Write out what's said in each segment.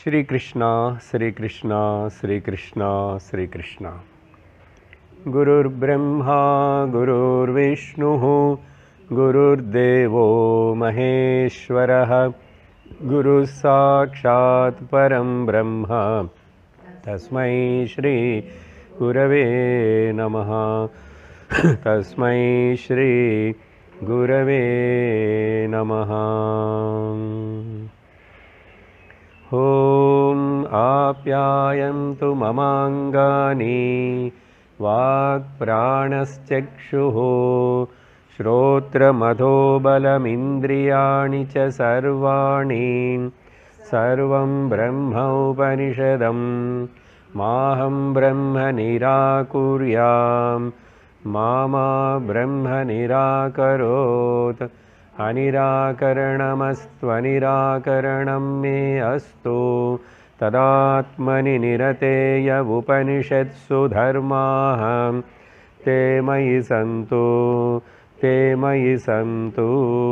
श्रीकृष्णा श्रीकृष्णा श्रीकृष्णा श्रीकृष्णा गुरुर्ब्रह्मा गुरुर्विष्णुः गुरुर्देवो महेश्वरः गुरुः साक्षात् परं ब्रह्म तस्मै श्री गुरवे नमः तस्मै श्री गुरवे नमः ॐ आप्यायन्तु ममाङ्गानि वाक्प्राणश्चक्षुः श्रोत्रमधोबलमिन्द्रियाणि च सर्वाणि सर्वं ब्रह्मोपनिषदं माहं ब्रह्म निराकुर्यां मा मा ब्रह्म निराकरोत् अनिराकरणमस्त्वनिराकरणं मे अस्तु तदात्मनि निरतेय उपनिषत्सु धर्माः ते मयि सन्तु ते मयि सन्तु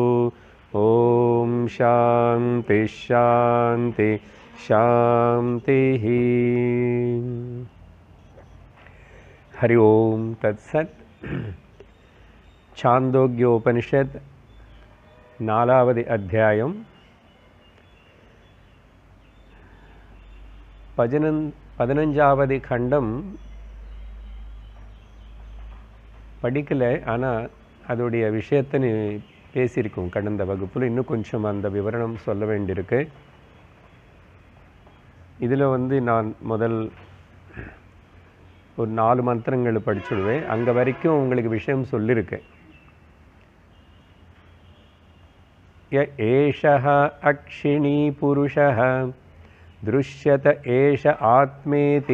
ॐ शान्ति शान्ति शान्तिः हरि ओं तत्सत् छान्दोग्योपनिषत् நாலாவது அத்தியாயம் பதினன் பதினஞ்சாவது கண்டம் படிக்கலை ஆனால் அதோடைய விஷயத்தை நீ பேசியிருக்கோம் கடந்த வகுப்பில் இன்னும் கொஞ்சம் அந்த விவரணம் சொல்ல வேண்டியிருக்கு இதில் வந்து நான் முதல் ஒரு நாலு மந்திரங்கள் படிச்சுடுவேன் அங்கே வரைக்கும் உங்களுக்கு விஷயம் சொல்லியிருக்கேன் य एषः अक्षिणीपुरुषः दृश्यत एष आत्मेति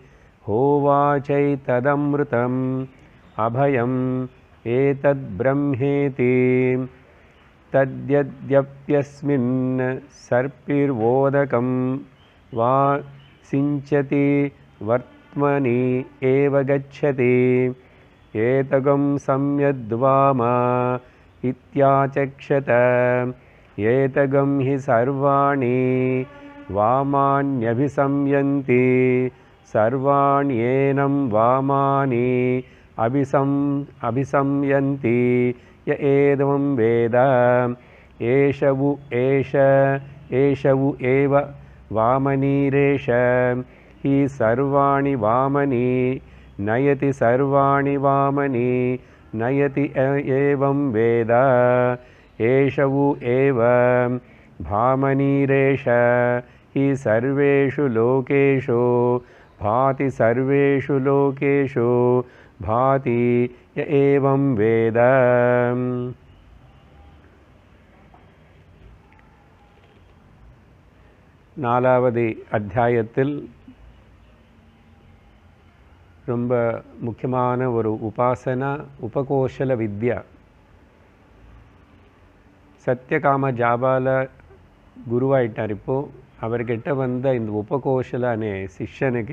होवाचैतदमृतम् अभयम् एतद्ब्रह्मेति तद्यद्यप्यस्मिन् सर्पिर्वोदकं वा सिञ्चति वर्त्मनि एव गच्छति एतगं संयद्वामा इत्याचक्षत एतगं हि सर्वाणि वामान्यभिसंयन्ति सर्वाण्येनं वामानि अभिसं अभिसंयन्ति य एवं वेद एषवु एष एषवु एव वामनीरेष हि सर्वाणि वामनि नयति सर्वाणि वामनि नयति एवं वेद एषवु एव भामनीरेष हि सर्वेषु लोकेषु भाति सर्वेषु लोकेषु भाति य एवं वेद நாலாவது அத்தியாயத்தில் ரொம்ப முக்கியமான ஒரு உபாசனா உபகோஷல வித்யா சத்யகாம ஜாபால குருவாயிட்டார் இப்போது அவர்கிட்ட வந்த இந்த உபகோஷல அனே சிஷ்யனுக்கு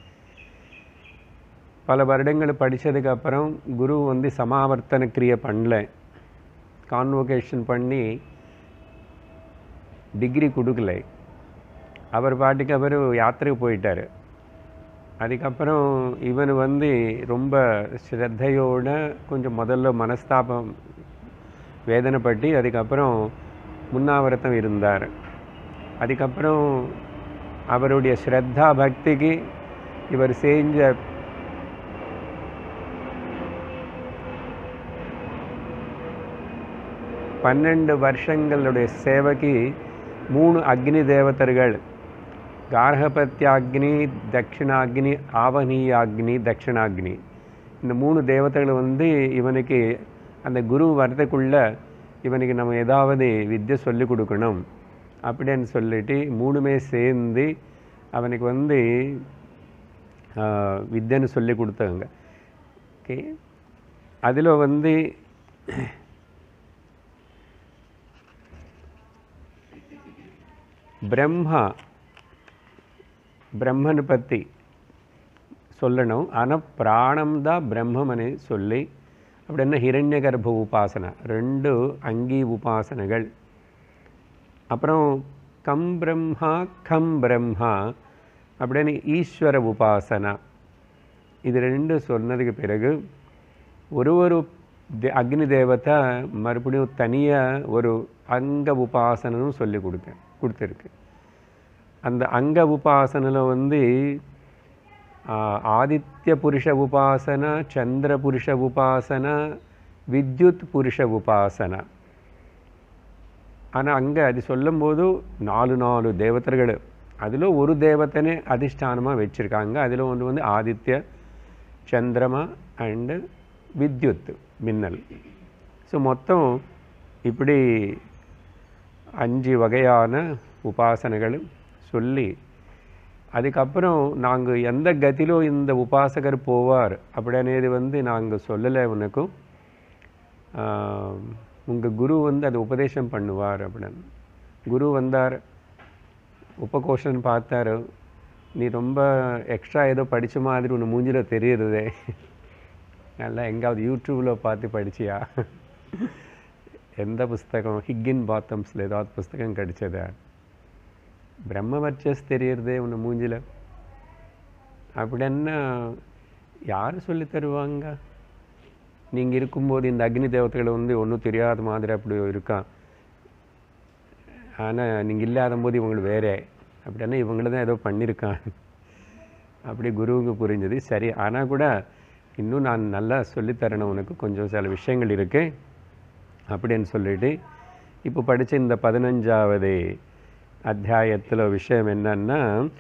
பல வருடங்கள் படித்ததுக்கப்புறம் குரு வந்து சமாவர்த்தன கிரியை பண்ணல கான்வொகேஷன் பண்ணி டிகிரி கொடுக்கல அவர் பாட்டுக்கு அவர் யாத்திரைக்கு போயிட்டார் அதுக்கப்புறம் இவன் வந்து ரொம்ப ஸ்ரத்தையோட கொஞ்சம் முதல்ல மனஸ்தாபம் வேதனைப்பட்டு அதுக்கப்புறம் முன்னாவரத்தம் இருந்தார் அதுக்கப்புறம் அவருடைய ஸ்ரத்தா பக்திக்கு இவர் செஞ்ச பன்னெண்டு வருஷங்களுடைய சேவைக்கு மூணு அக்னி தேவதர்கள் கார்கபத்தியாக்னி தட்சிணாக்னி ஆவணீயாக்னி தட்சிணாக்னி இந்த மூணு தேவதைகள் வந்து இவனுக்கு அந்த குரு வரதுக்குள்ள இவனுக்கு நம்ம ஏதாவது வித்தியை சொல்லி கொடுக்கணும் அப்படின்னு சொல்லிட்டு மூணுமே சேர்ந்து அவனுக்கு வந்து வித்தியன்னு சொல்லி கொடுத்தாங்க ஓகே அதில் வந்து பிரம்மா பிரம்மனை பற்றி சொல்லணும் ஆனால் பிராணம் தான் பிரம்மமனை சொல்லி அப்படின்னா ஹிரண்ய கர்ப்ப உபாசனை ரெண்டு அங்கி உபாசனைகள் அப்புறம் கம் பிரம்மா கம் பிரம்மா அப்படின்னு ஈஸ்வர உபாசனா இது ரெண்டும் சொன்னதுக்கு பிறகு ஒரு ஒரு தே அக்னி தேவதை மறுபடியும் தனியாக ஒரு அங்க உபாசனனும் சொல்லி கொடுக்க கொடுத்துருக்கு அந்த அங்க உபாசனில் வந்து ஆ, ஆதித்ய புருஷ உபாசனா சந்திர புருஷ உபாசனா வித்யுத் புருஷ உபாசனா ஆனால் அங்கே அது சொல்லும்போது நாலு நாலு தேவதர்கள் அதில் ஒரு தேவத்தனே அதிஷ்டானமாக வச்சுருக்காங்க அதில் ஒன்று வந்து ஆதித்ய சந்திரமா அண்டு வித்யுத் மின்னல் ஸோ மொத்தம் இப்படி அஞ்சு வகையான உபாசனைகள் சொல்லி அதுக்கப்புறம் நாங்கள் எந்த கதிலோ இந்த உபாசகர் போவார் அப்படின்னது வந்து நாங்கள் சொல்லலை உனக்கும் உங்கள் குரு வந்து அதை உபதேசம் பண்ணுவார் அப்படின்னு குரு வந்தார் உபகோஷன் பார்த்தாரு நீ ரொம்ப எக்ஸ்ட்ரா ஏதோ படித்த மாதிரி ஒன்று மூஞ்சில தெரியுறதே நல்லா எங்காவது யூடியூப்பில் பார்த்து படிச்சியா எந்த புஸ்தகம் ஹிக்கின் பாத்தம்ஸில் ஏதாவது புஸ்தகம் கிடைச்சதா பிரம்ம வர்ச்சஸ் தெரியறதே உன்னை மூஞ்சில அப்படின்னா யார் சொல்லி தருவாங்க நீங்கள் இருக்கும்போது இந்த அக்னி தேவதைகளை வந்து ஒன்றும் தெரியாத மாதிரி அப்படி இருக்கான் ஆனால் நீங்கள் இல்லாத போது இவங்களுக்கு வேறே அப்படின்னா இவங்கள தான் ஏதோ பண்ணியிருக்கான் அப்படி குருவுக்கு புரிஞ்சது சரி ஆனால் கூட இன்னும் நான் நல்லா சொல்லித்தரணும் உனக்கு கொஞ்சம் சில விஷயங்கள் இருக்கு அப்படின்னு சொல்லிட்டு இப்போ படித்த இந்த பதினஞ்சாவது அத்தியாயத்தில் விஷயம் என்னன்னா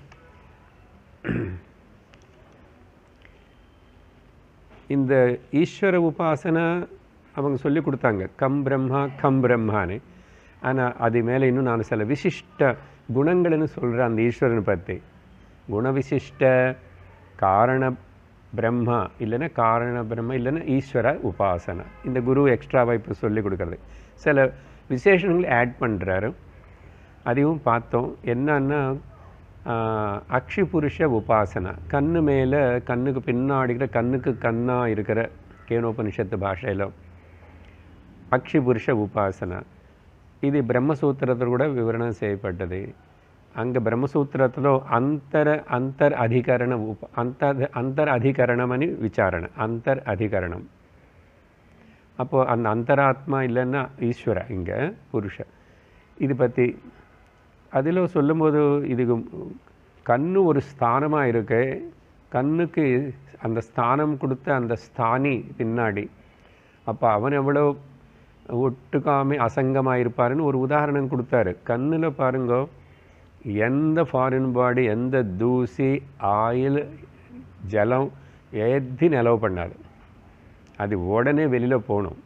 இந்த ஈஸ்வர உபாசனா அவங்க சொல்லி கொடுத்தாங்க கம் பிரம்மா கம் பிரம்மான்னு ஆனால் அது மேலே இன்னும் நான் சில விசிஷ்ட குணங்கள்னு சொல்கிறேன் அந்த ஈஸ்வரனை பற்றி குணவிசிஷ்ட காரண பிரம்மா இல்லைன்னா காரண பிரம்மா இல்லைன்னா ஈஸ்வர உபாசனா இந்த குரு எக்ஸ்ட்ராவாக இப்போ சொல்லி கொடுக்குறது சில விசேஷங்கள் ஆட் பண்ணுறாரு அதையும் பார்த்தோம் என்னன்னா ஆஹ், அக்ஷி புருஷ உபாசனா கண்ணு மேலே கண்ணுக்கு பின்னாடிக்கிற கண்ணுக்கு கண்ணாக இருக்கிற கேனோபனிஷத்து பாஷையில் அக்ஷி புருஷ உபாசனா இது பிரம்மசூத்திரத்தில் கூட விவரணம் செய்யப்பட்டது அங்கே பிரம்மசூத்திரத்தில் அந்தர அந்தர் அதிகரண உப அந்த அந்தர் அதிகரணம் అని விசாரணை அந்தர் அதிகரணம் அப்போ அந்த அந்தராத்மா இல்லைன்னா ஈஸ்வர இங்கே புருஷ இது பற்றி அதில் சொல்லும்போது இதுக்கு கண்ணு ஒரு ஸ்தானமாக இருக்கு கண்ணுக்கு அந்த ஸ்தானம் கொடுத்த அந்த ஸ்தானி பின்னாடி அப்போ அவன் எவ்வளோ ஒட்டுக்காம அசங்கமாக இருப்பாருன்னு ஒரு உதாரணம் கொடுத்தாரு கண்ணில் பாருங்க எந்த ஃபாரின் பாடி எந்த தூசி ஆயில் ஜலம் எது நிலவு பண்ணாது அது உடனே வெளியில் போகணும்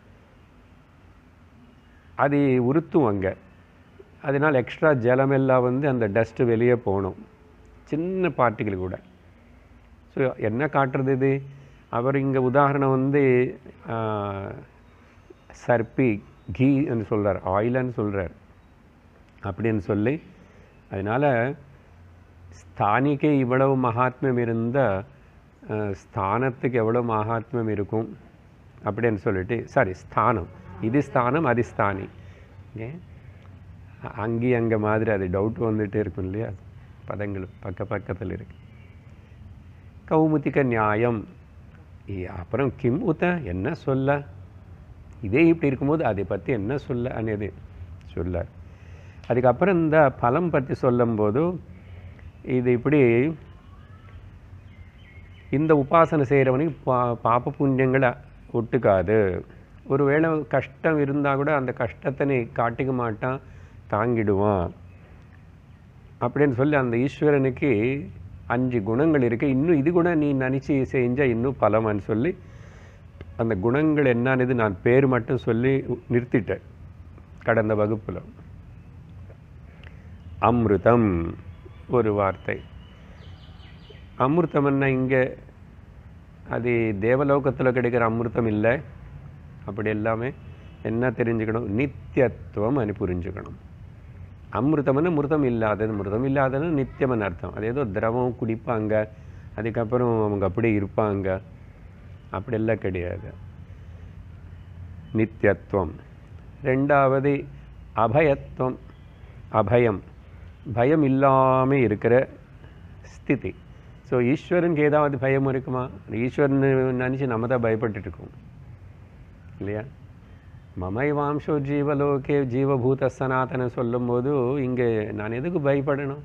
அது உறுத்தும் அங்கே அதனால் எக்ஸ்ட்ரா ஜலமெல்லாம் வந்து அந்த டஸ்ட்டு வெளியே போகணும் சின்ன பார்ட்டிகள் கூட ஸோ என்ன காட்டுறது இது அவர் இங்கே உதாரணம் வந்து ஆஹ், சர்ப்பி கீ என்று சொல்கிறார் ஆயிலன்னு சொல்கிறார் அப்படின்னு சொல்லி அதனால் ஸ்தானிக்கே இவ்வளவு மகாத்மியம் இருந்தால் ஸ்தானத்துக்கு எவ்வளோ மகாத்மியம் இருக்கும் அப்படின்னு சொல்லிட்டு சாரி ஸ்தானம் இது ஸ்தானம் அது ஸ்தானி ஓகே அங்கே அங்கே மாதிரி அது டவுட் வந்துட்டே இருக்கும் இல்லையா பதங்கள் பக்க பக்கத்தில் இருக்கு கௌமுதிக நியாயம் ஏ, அப்புறம் கிம் உத்த என்ன சொல்ல இதே இப்படி இருக்கும்போது அதை பற்றி என்ன சொல்ல అనేది சொல்லார் அதுக்கப்புறம் இந்த பலம் பற்றி சொல்லும்போது இது இப்படி இந்த உபாசனை செய்கிறவனுக்கு பா பாப புண்ணியங்களை ஒட்டுக்காது ஒருவேளை கஷ்டம் இருந்தால் கூட அந்த கஷ்டத்தை நீ காட்டிக்க மாட்டான் தாங்கிடுவான் அப்படின்னு சொல்லி அந்த ஈஸ்வரனுக்கு அஞ்சு குணங்கள் இருக்கு இன்னும் இது கூட நீ நினச்சி செஞ்சால் இன்னும் பலமான்னு சொல்லி அந்த குணங்கள் என்னன்னு நான் பேர் மட்டும் சொல்லி நிறுத்திட்டேன் கடந்த வகுப்பில் அமிர்தம் ஒரு வார்த்தை அமிர்தம்னா இங்கே அது தேவலோகத்தில் கிடைக்கிற அமிர்தம் இல்லை அப்படி எல்லாமே என்ன தெரிஞ்சுக்கணும் நித்தியத்துவம் అని புரிஞ்சுக்கணும் அமிர்தம்னா மிருதம் இல்லாதது மிருதம் இல்லாதது நித்தியம்னு அர்த்தம் அது ஏதோ திரவம் குடிப்பாங்க அதுக்கப்புறம் அவங்க அப்படியே இருப்பாங்க அப்படியெல்லாம் கிடையாது நித்தியத்துவம் ரெண்டாவது அபயத்துவம் அபயம் பயம் இல்லாமல் இருக்கிற ஸ்திதி ஸோ ஈஸ்வரனுக்கு ஏதாவது பயம் இருக்குமா ஈஸ்வரன் நினச்சி நம்ம தான் பயப்பட்டுட்டு இருக்கோம் இல்லையா மமைவாம்சோ ஜீவலோகே ஜீவபூத சனாதன சொல்லும்போது இங்கே நான் எதுக்கு பயப்படணும்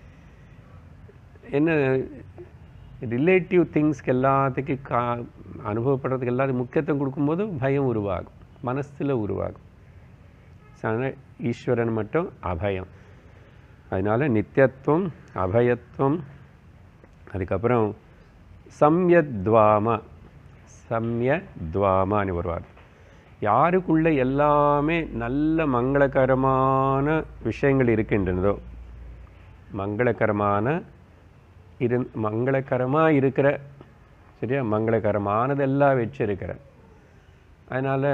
என்ன ரிலேட்டிவ் திங்ஸ்க்கு எல்லாத்துக்கும் கா அனுபவப்படுறதுக்கு எல்லாத்துக்கும் முக்கியத்துவம் கொடுக்கும்போது பயம் உருவாகும் மனசில் உருவாகும் So, அதனால ஈஸ்வரன் மட்டும் அபயம் அதனால் நித்தியத்துவம் அபயத்துவம் அதுக்கப்புறம் சம்யத்வாம சம்யத்வாமான்னு வருவார் யாருக்குள்ள எல்லாமே நல்ல மங்களகரமான விஷயங்கள் இருக்கின்றனதோ மங்களகரமான இரு மங்களகரமாக இருக்கிற சரியா மங்களகரமானதெல்லாம் வச்சிருக்கிற அதனால்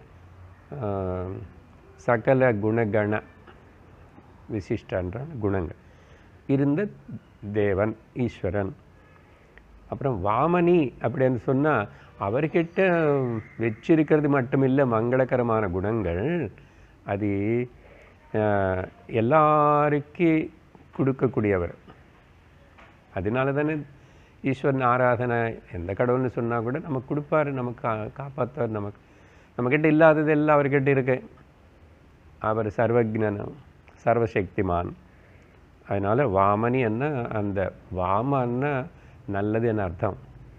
சகல குணகண விசிஷ்டன்ற குணங்கள் இருந்த தேவன் ஈஸ்வரன் அப்புறம் வாமனி அப்படின்னு சொன்னால் அவர்கிட்ட வச்சிருக்கிறது மட்டுமில்லை மங்களகரமான குணங்கள் அது அஹ், எல்லாருக்கும் கொடுக்கக்கூடியவர் அதனால தானே ஈஸ்வரன் ஆராதனை எந்த கடவுள்னு சொன்னால் கூட நமக்கு கொடுப்பாரு நமக்கு கா- காப்பாத்துவார் நமக்கு நம்மக்கிட்ட இல்லாதது எல்லாம் அவர்கிட்ட இருக்கு அவர் சர்வஜ்ஞன் சர்வசக்திமான் அதனால் வாமனி என்ன அந்த வாமன்னா நல்லது என்ன அர்த்தம்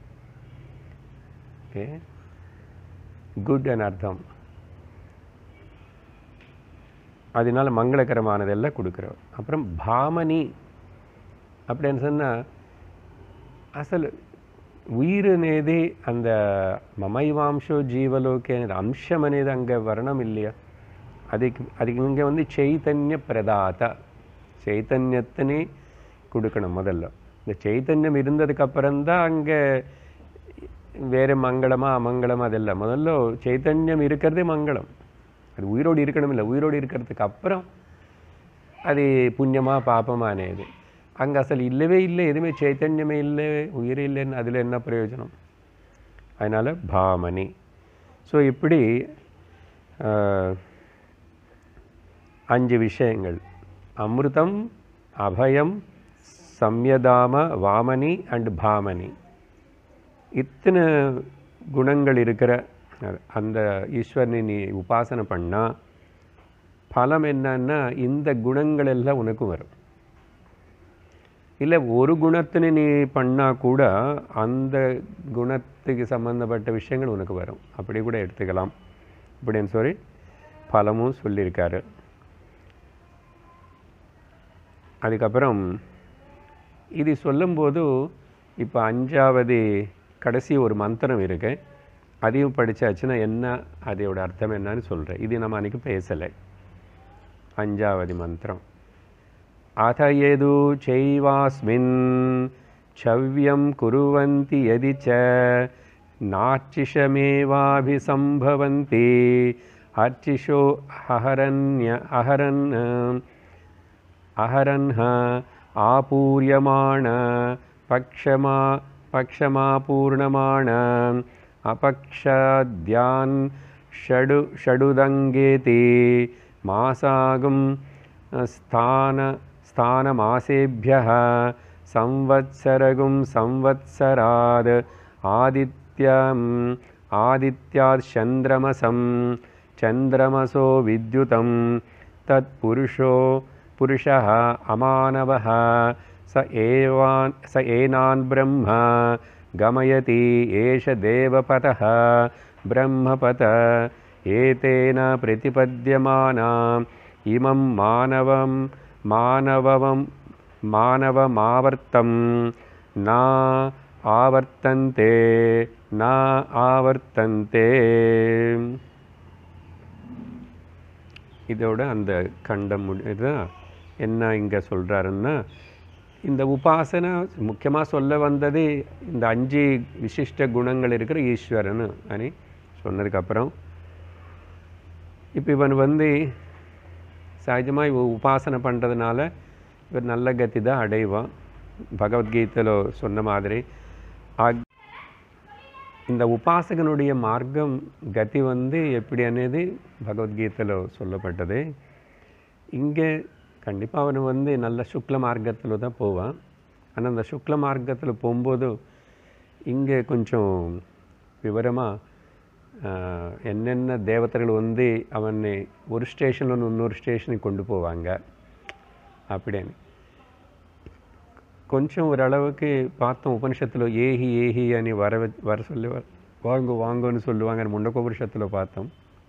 ஓகே குட் என்ன அர்த்தம் அதனால மங்களகரமானதெல்லாம் கொடுக்குறவர் அப்புறம் பாமனி அப்படின்னு சொன்னால் అసలు ఉయిర్ అనేది అంద మమైవాంశో జీవలోకి అనేది అంశం అనేది అంగ వర్ణం இல்லையா அதுக்கு அதுக்கு இங்கே வந்து சைத்தன்ய பிரதாத சைத்தன்யத்தினே கொடுக்கணும் முதல்ல இந்த சைத்தன்யம் இருந்ததுக்கு அப்புறம்தான் அங்கே வேறு மங்களமா அமங்கலமா அதெல்லாம் முதல்ல சைத்தன்யம் இருக்கிறதே மங்களம் அது உயிரோடு இருக்கணும் இல்லை உயிரோடு இருக்கிறதுக்கு அப்புறம் அது புண்ணியமா பாபமா అనేది அங்கே அசல் இல்லவே இல்லை எதுவுமே சைத்தன்யமே இல்லை உயிரே இல்லைன்னு அதில் என்ன பிரயோஜனம் அதனால் பாமணி ஸோ இப்படி ஆஹ், அஞ்சு விஷயங்கள் அமிர்தம் அபயம் சம்யதாம வாமனி அண்ட் பாமணி இத்தனை குணங்கள் இருக்கிற அஹ், அந்த ஈஸ்வரனை நீ உபாசனை பண்ணால் பலம் என்னன்னா இந்த குணங்கள் எல்லாம் உனக்கு வரும் இல்லை ஒரு குணத்தினை நீ பண்ணால் கூட அந்த குணத்துக்கு சம்மந்தப்பட்ட விஷயங்கள் உனக்கு வரும் அப்படி கூட எடுத்துக்கலாம் அப்படின்னு சொல்லி பலமும் சொல்லியிருக்காரு அதுக்கப்புறம் இது சொல்லும்போது இப்போ அஞ்சாவது கடைசி ஒரு மந்திரம் இருக்கு அதையும் படிச்சாச்சுன்னா என்ன அதோட அர்த்தம் என்னன்னு சொல்கிறேன் இது நம்ம அன்றைக்கி பேசலை அஞ்சாவது மந்திரம் अथ यदु चैवास्मिन् छव्यं कुर्वन्ति यदि च नार्चिषमेवाभिसम्भवन्ति अर्चिषो अहरन्य अहरन् अहरन्ह आपूर्यमाण पक्षमा पक्षमापूर्णमाण अपक्षाद्यान् षडु षडुदङ्गेति मासागं स्थान स्थानमासेभ्यः संवत्सरगुं संवत्सराद् आदित्यम् आदित्यात् चन्द्रमसं चन्द्रमसो विद्युतं तत्पुरुषो पुरुषः अमानवः स एवान् स एनान् ब्रह्म गमयति एष देवपतः ब्रह्मपत एतेन प्रतिपद्यमानाम् इमं मानवं मानवं मानवमावर्तं न आवर्तन्ते न ஆவர்த்தந்தே இதோட அந்த கண்டம் இதுதான் என்ன இங்கே சொல்கிறாருன்னா இந்த உபாசனை முக்கியமாக சொல்ல வந்தது இந்த அஞ்சு விசிஷ்ட குணங்கள் இருக்கிற ஈஸ்வரன் అని சொன்னதுக்கப்புறம் இப்போ இவன் வந்து சகஜமாக இவ உபாசனை பண்ணுறதுனால இவர் நல்ல கதி தான் அடைவான் பகவத்கீதையில் சொன்ன மாதிரி ஆக்- இந்த உபாசகனுடைய மார்க்கம் கதி வந்து எப்படி అనేది பகவத்கீதையில் சொல்லப்பட்டது இங்கே கண்டிப்பாக அவன் வந்து நல்ல சுக்ல மார்க்கத்தில் தான் போவான் ஆனால் அந்த சுக்ல மார்க்கத்தில் போகும்போது இங்கே கொஞ்சம் விவரமாக என்னென்ன தேவதைகள் வந்து அவனை ஒரு ஸ்டேஷன்ல இன்னொரு ஸ்டேஷனுக்கு கொண்டு போவாங்க அப்படின்னு கொஞ்சம் ஓரளவுக்கு பார்த்தோம் உபனிஷத்தில் ஏஹி ஏஹி అని வர வ- வர சொல்லி வ- வாங்க வாங்கன்னு சொல்லுவாங்க முண்டக்க உபனிஷத்தில் பார்த்தோம்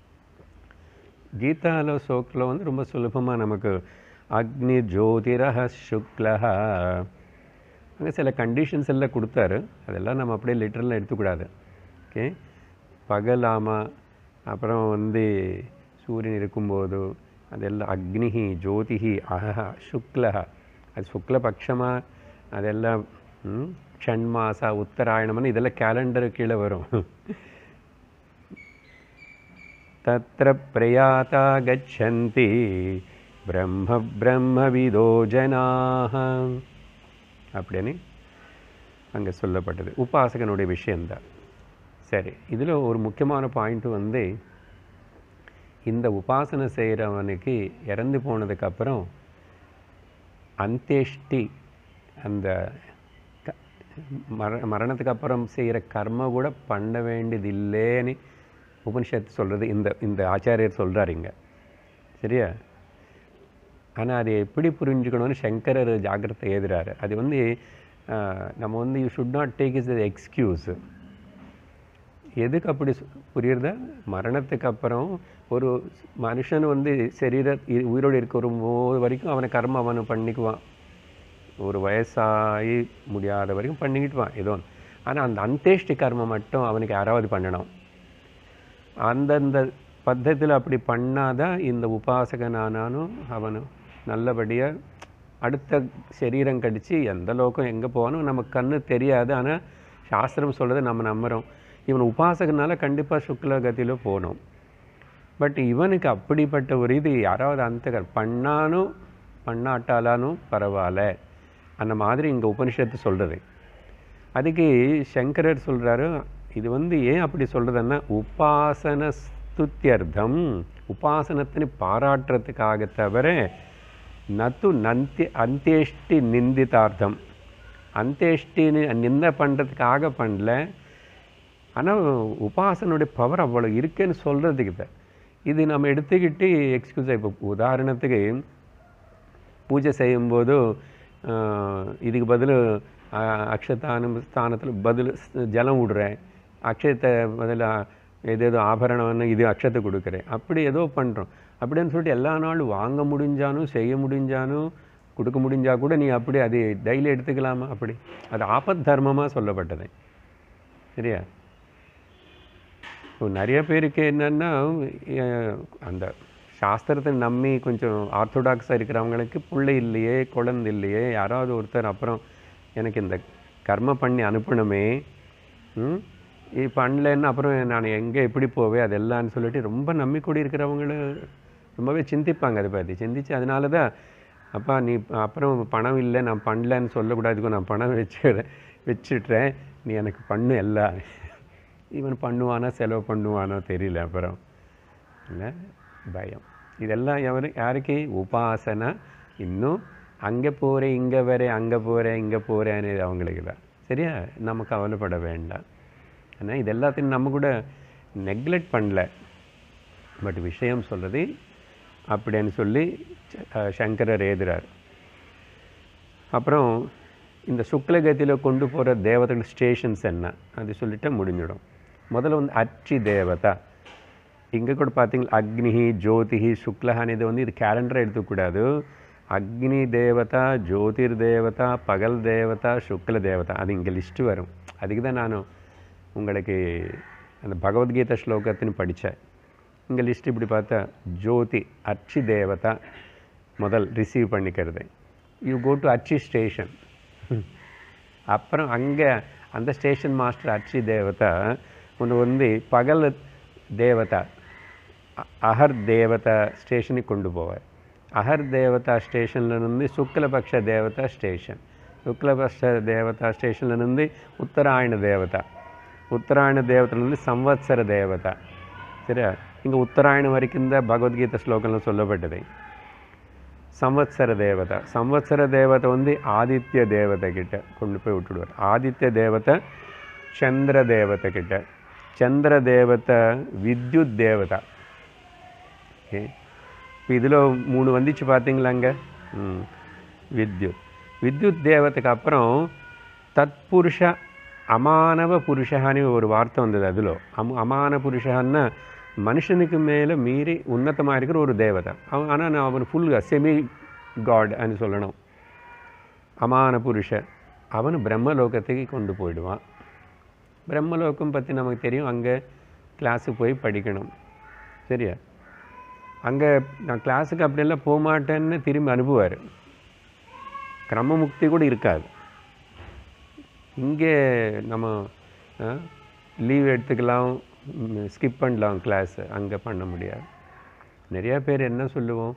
கீதால சோக்கில் வந்து ரொம்ப சுலபமாக நமக்கு அக்னி ஜோதிரஹ சுக்லஹ அங்கே சில கண்டிஷன்ஸ் எல்லாம் கொடுத்தாரு அதெல்லாம் நம்ம அப்படியே லிட்டரலாக எடுத்துக்கூடாது ஓகே பகலாமா அப்புறம் வந்து சூரியன் இருக்கும்போது அதெல்லாம் அக்னிஹி ஜோதிஹி அஹஹ சுக்லஹ அது சுக்லபக்ஷமாக அதெல்லாம் ம், ஷண்மாசா உத்தராயணம்னு இதெல்லாம் கேலண்டர் கீழே வரும் तत्र प्रयाता गच्छन्ति ब्रह्म ब्रह्मविदो ஜனாக அப்படின்னு அங்கே சொல்லப்பட்டது உபாசகனுடைய விஷயந்தான் சரி இதில் ஒரு முக்கியமான பாயிண்ட் வந்து இந்த உபாசனை செய்கிறவனுக்கு இறந்து போனதுக்கப்புறம் அந்தேஷ்டி அந்த க- மர மரணத்துக்கு அப்புறம் செய்கிற கர்ம கூட பண்ண வேண்டியதில்லைன்னு உபனிஷத்து சொல்கிறது இந்த இந்த ஆச்சாரியர் சொல்றாரு இங்க சரியா ஆனால் அதை எப்படி புரிஞ்சுக்கணும்னு சங்கரர் ஜாக்கிரதை எழுதுறாரு அது வந்து ஆஹ், நம்ம வந்து you should not take is excuse எதுக்கு அப்படி சொ- புரியுறதா மரணத்துக்கு அப்புறம் ஒரு மனுஷன் வந்து சரீர இ- உயிரோடு இருக்கிற போது வரைக்கும் அவனை கர்மம் அவனை பண்ணிக்குவான் ஒரு வயசாகி முடியாத வரைக்கும் பண்ணிக்கிட்டுவான் ஏதோ ஆனால் அந்த அந்தேஷ்டி கர்மம் மட்டும் அவனுக்கு யாராவது பண்ணணும் அந்தந்த பத்தத்தில் அப்படி பண்ணாதான் இந்த உபாசகனானாலும் அவனும் நல்லபடியாக அடுத்த சரீரம் கடிச்சு எந்த லோகம் எங்கே போவானும் நமக்கு கண்ணு தெரியாது ஆனால் சாஸ்திரம் சொல்கிறத நம்ம நம்புகிறோம் இவன் உபாசகனால கண்டிப்பாக சுக்ல கதியில் போகணும் பட் இவனுக்கு அப்படிப்பட்ட ஒரு இது யாராவது அந்த பண்ணானும் பண்ணாட்டாலானும் பரவாயில்ல அந்த மாதிரி இங்கே உபனிஷத்து சொல்கிறது அதுக்கு சங்கரர் சொல்கிறாரு இது வந்து ஏன் அப்படி சொல்கிறதுன்னா உபாசன ஸ்துத்தியர்த்தம் உபாசனத்தினை பாராட்டுறதுக்காக தவிர நத்து நந்தி அந்தேஷ்டி நிந்திதார்த்தம் அந்தேஷ்டின்னு நிந்த பண்ணுறதுக்காக பண்ணல ஆனால் உபாசனுடைய பவர் அவ்வளோ இருக்குன்னு சொல்கிறதுக்கு தான் இது நம்ம எடுத்துக்கிட்டு எக்ஸ்கியூஸ் இப்போ உதாரணத்துக்கு பூஜை செய்யும்போது ஆஹ், இதுக்கு பதில் அக்ஷதானம் ஸ்தானத்தில் பதில் ஸ்- ஜலம் விடுறேன் அக்ஷயத்தை பதிலாக ஏதேதோ ஆபரணம்னு இது அக்ஷத்தை கொடுக்குறேன் அப்படி ஏதோ பண்ணுறோம் அப்படின்னு சொல்லிட்டு எல்லா நாளும் வாங்க முடிஞ்சானும் செய்ய முடிஞ்சானும் கொடுக்க முடிஞ்சா கூட நீ அப்படி அது டெய்லி எடுத்துக்கலாமா அப்படி அது ஆபத் தர்மமாக சொல்லப்பட்டது சரியா இப்போ நிறைய பேருக்கு என்னென்னா அந்த சாஸ்திரத்தை நம்பி கொஞ்சம் ஆர்த்தடாக்ஸாக இருக்கிறவங்களுக்கு பிள்ளை இல்லையே குழந்தை இல்லையே யாராவது ஒருத்தர் அப்புறம் எனக்கு இந்த கர்ம பண்ணி அனுப்பணுமே ம் இது பண்ணலன்னு அப்புறம் நான் எங்கே எப்படி போவேன் அதெல்லாம்னு சொல்லிட்டு ரொம்ப நம்பிக்கூடி இருக்கிறவங்களும் ரொம்பவே சிந்திப்பாங்க அதை பற்றி சிந்திச்சு அதனால தான் அப்பா நீ அப்புறம் பணம் இல்லை நான் பண்ணலன்னு சொல்லக்கூடாதுக்கோ நான் பணம் வச்சுடுறேன் வச்சுட்றேன் நீ எனக்கு பண்ணு எல்லாம் இவன் பண்ணுவானா செலவு பண்ணுவானோ தெரியல அப்புறம் இல்லை பயம் இதெல்லாம் எவரு யாருக்கு உபாசனா இன்னும் அங்கே போகிறேன் இங்கே வரேன் அங்கே போகிறேன் இங்கே போகிறேன்னு அவங்களுக்கு தான் சரியா நம்ம கவலைப்பட வேண்டாம் ஆனால் இது எல்லாத்தையும் நம்ம கூட நெக்லெக்ட் பண்ணல பட் விஷயம் சொல்கிறது அப்படின்னு சொல்லி ச- அஹ் சங்கரர் எழுதுறார் அப்புறம் இந்த சுக்லகதியில் கொண்டு போகிற தேவதைகள் ஸ்டேஷன்ஸ் என்ன அது சொல்லிட்டு முடிஞ்சிடும் முதல்ல வந்து அச்சி தேவதா இங்கே கூட பார்த்தீங்களா அக்னிஹி ஜோதிஹி சுக்லஹான் இது வந்து இது கேலண்டரை எடுத்துக்கூடாது அக்னி தேவதா ஜோதிர் தேவதா பகல் தேவதா சுக்ல தேவதா அது இங்கே லிஸ்ட்டு வரும் அதுக்கு தான் நான் உங்களுக்கு அந்த பகவத்கீதை ஸ்லோகத்தின்னு படித்தேன் இங்கே லிஸ்ட் இப்படி பார்த்தா ஜோதி அச்சி தேவதா முதல் ரிசீவ் பண்ணிக்கிறது யூ கோ டு அச்சி ஸ்டேஷன் அப்புறம் அங்கே அந்த ஸ்டேஷன் மாஸ்டர் அச்சி தேவதா ஒன்று வந்து பகல் தேவதா அ- அஹர் தேவதா ஸ்டேஷனுக்கு கொண்டு போவார் அஹர் தேவதா ஸ்டேஷன்ல இருந்து சுக்லபக்ஷ தேவதா ஸ்டேஷன் சுக்லபக்ஷ தேவதா ஸ்டேஷன்ல இருந்து உத்தராயண தேவதா உத்தராயண தேவத்திலிருந்து சம்வத்சர தேவதா சரியா இங்கே உத்தராயணம் வரைக்கும் தான் பகவத்கீதை ஸ்லோகம்ல சொல்லப்பட்டது சம்வத்சர தேவதை சம்வத்சர தேவதை வந்து ஆதித்ய தேவதை கிட்ட கொண்டு போய் விட்டுடுவார் ஆதித்ய தேவதை சந்திர தேவதை கிட்ட சந்திர தேவதை வித்யுத் தேவதா ஓகே இப்போ இதில் மூணு வந்துச்சு பார்த்தீங்களாங்க ம் வித்யுத் வித்யுத் தேவத்துக்கு அப்புறம் தத்புருஷ அமானவ புருஷான்னு ஒரு வார்த்தை வந்தது அதில் அம் அமான புருஷன்னா மனுஷனுக்கு மேலே மீறி உன்னதமாக இருக்கிற ஒரு தேவதை அவன் ஆனால் நான் அவன் ஃபுல் செமி காட் అని சொல்லணும் அமான புருஷ அவன் பிரம்மலோகத்துக்கு கொண்டு போயிடுவான் பிரம்மலோகம் பற்றி நமக்கு தெரியும் அங்கே கிளாஸுக்கு போய் படிக்கணும் சரியா அங்கே நான் கிளாஸுக்கு அப்படியெல்லாம் போக மாட்டேன்னு திரும்பி அனுப்புவார் கிரமமுக்தி கூட இருக்காது இங்கே நம்ம லீவ் எடுத்துக்கலாம் ஸ்கிப் பண்ணலாம் கிளாஸ் அங்கே பண்ண முடியாது நிறையா பேர் என்ன சொல்லுவோம்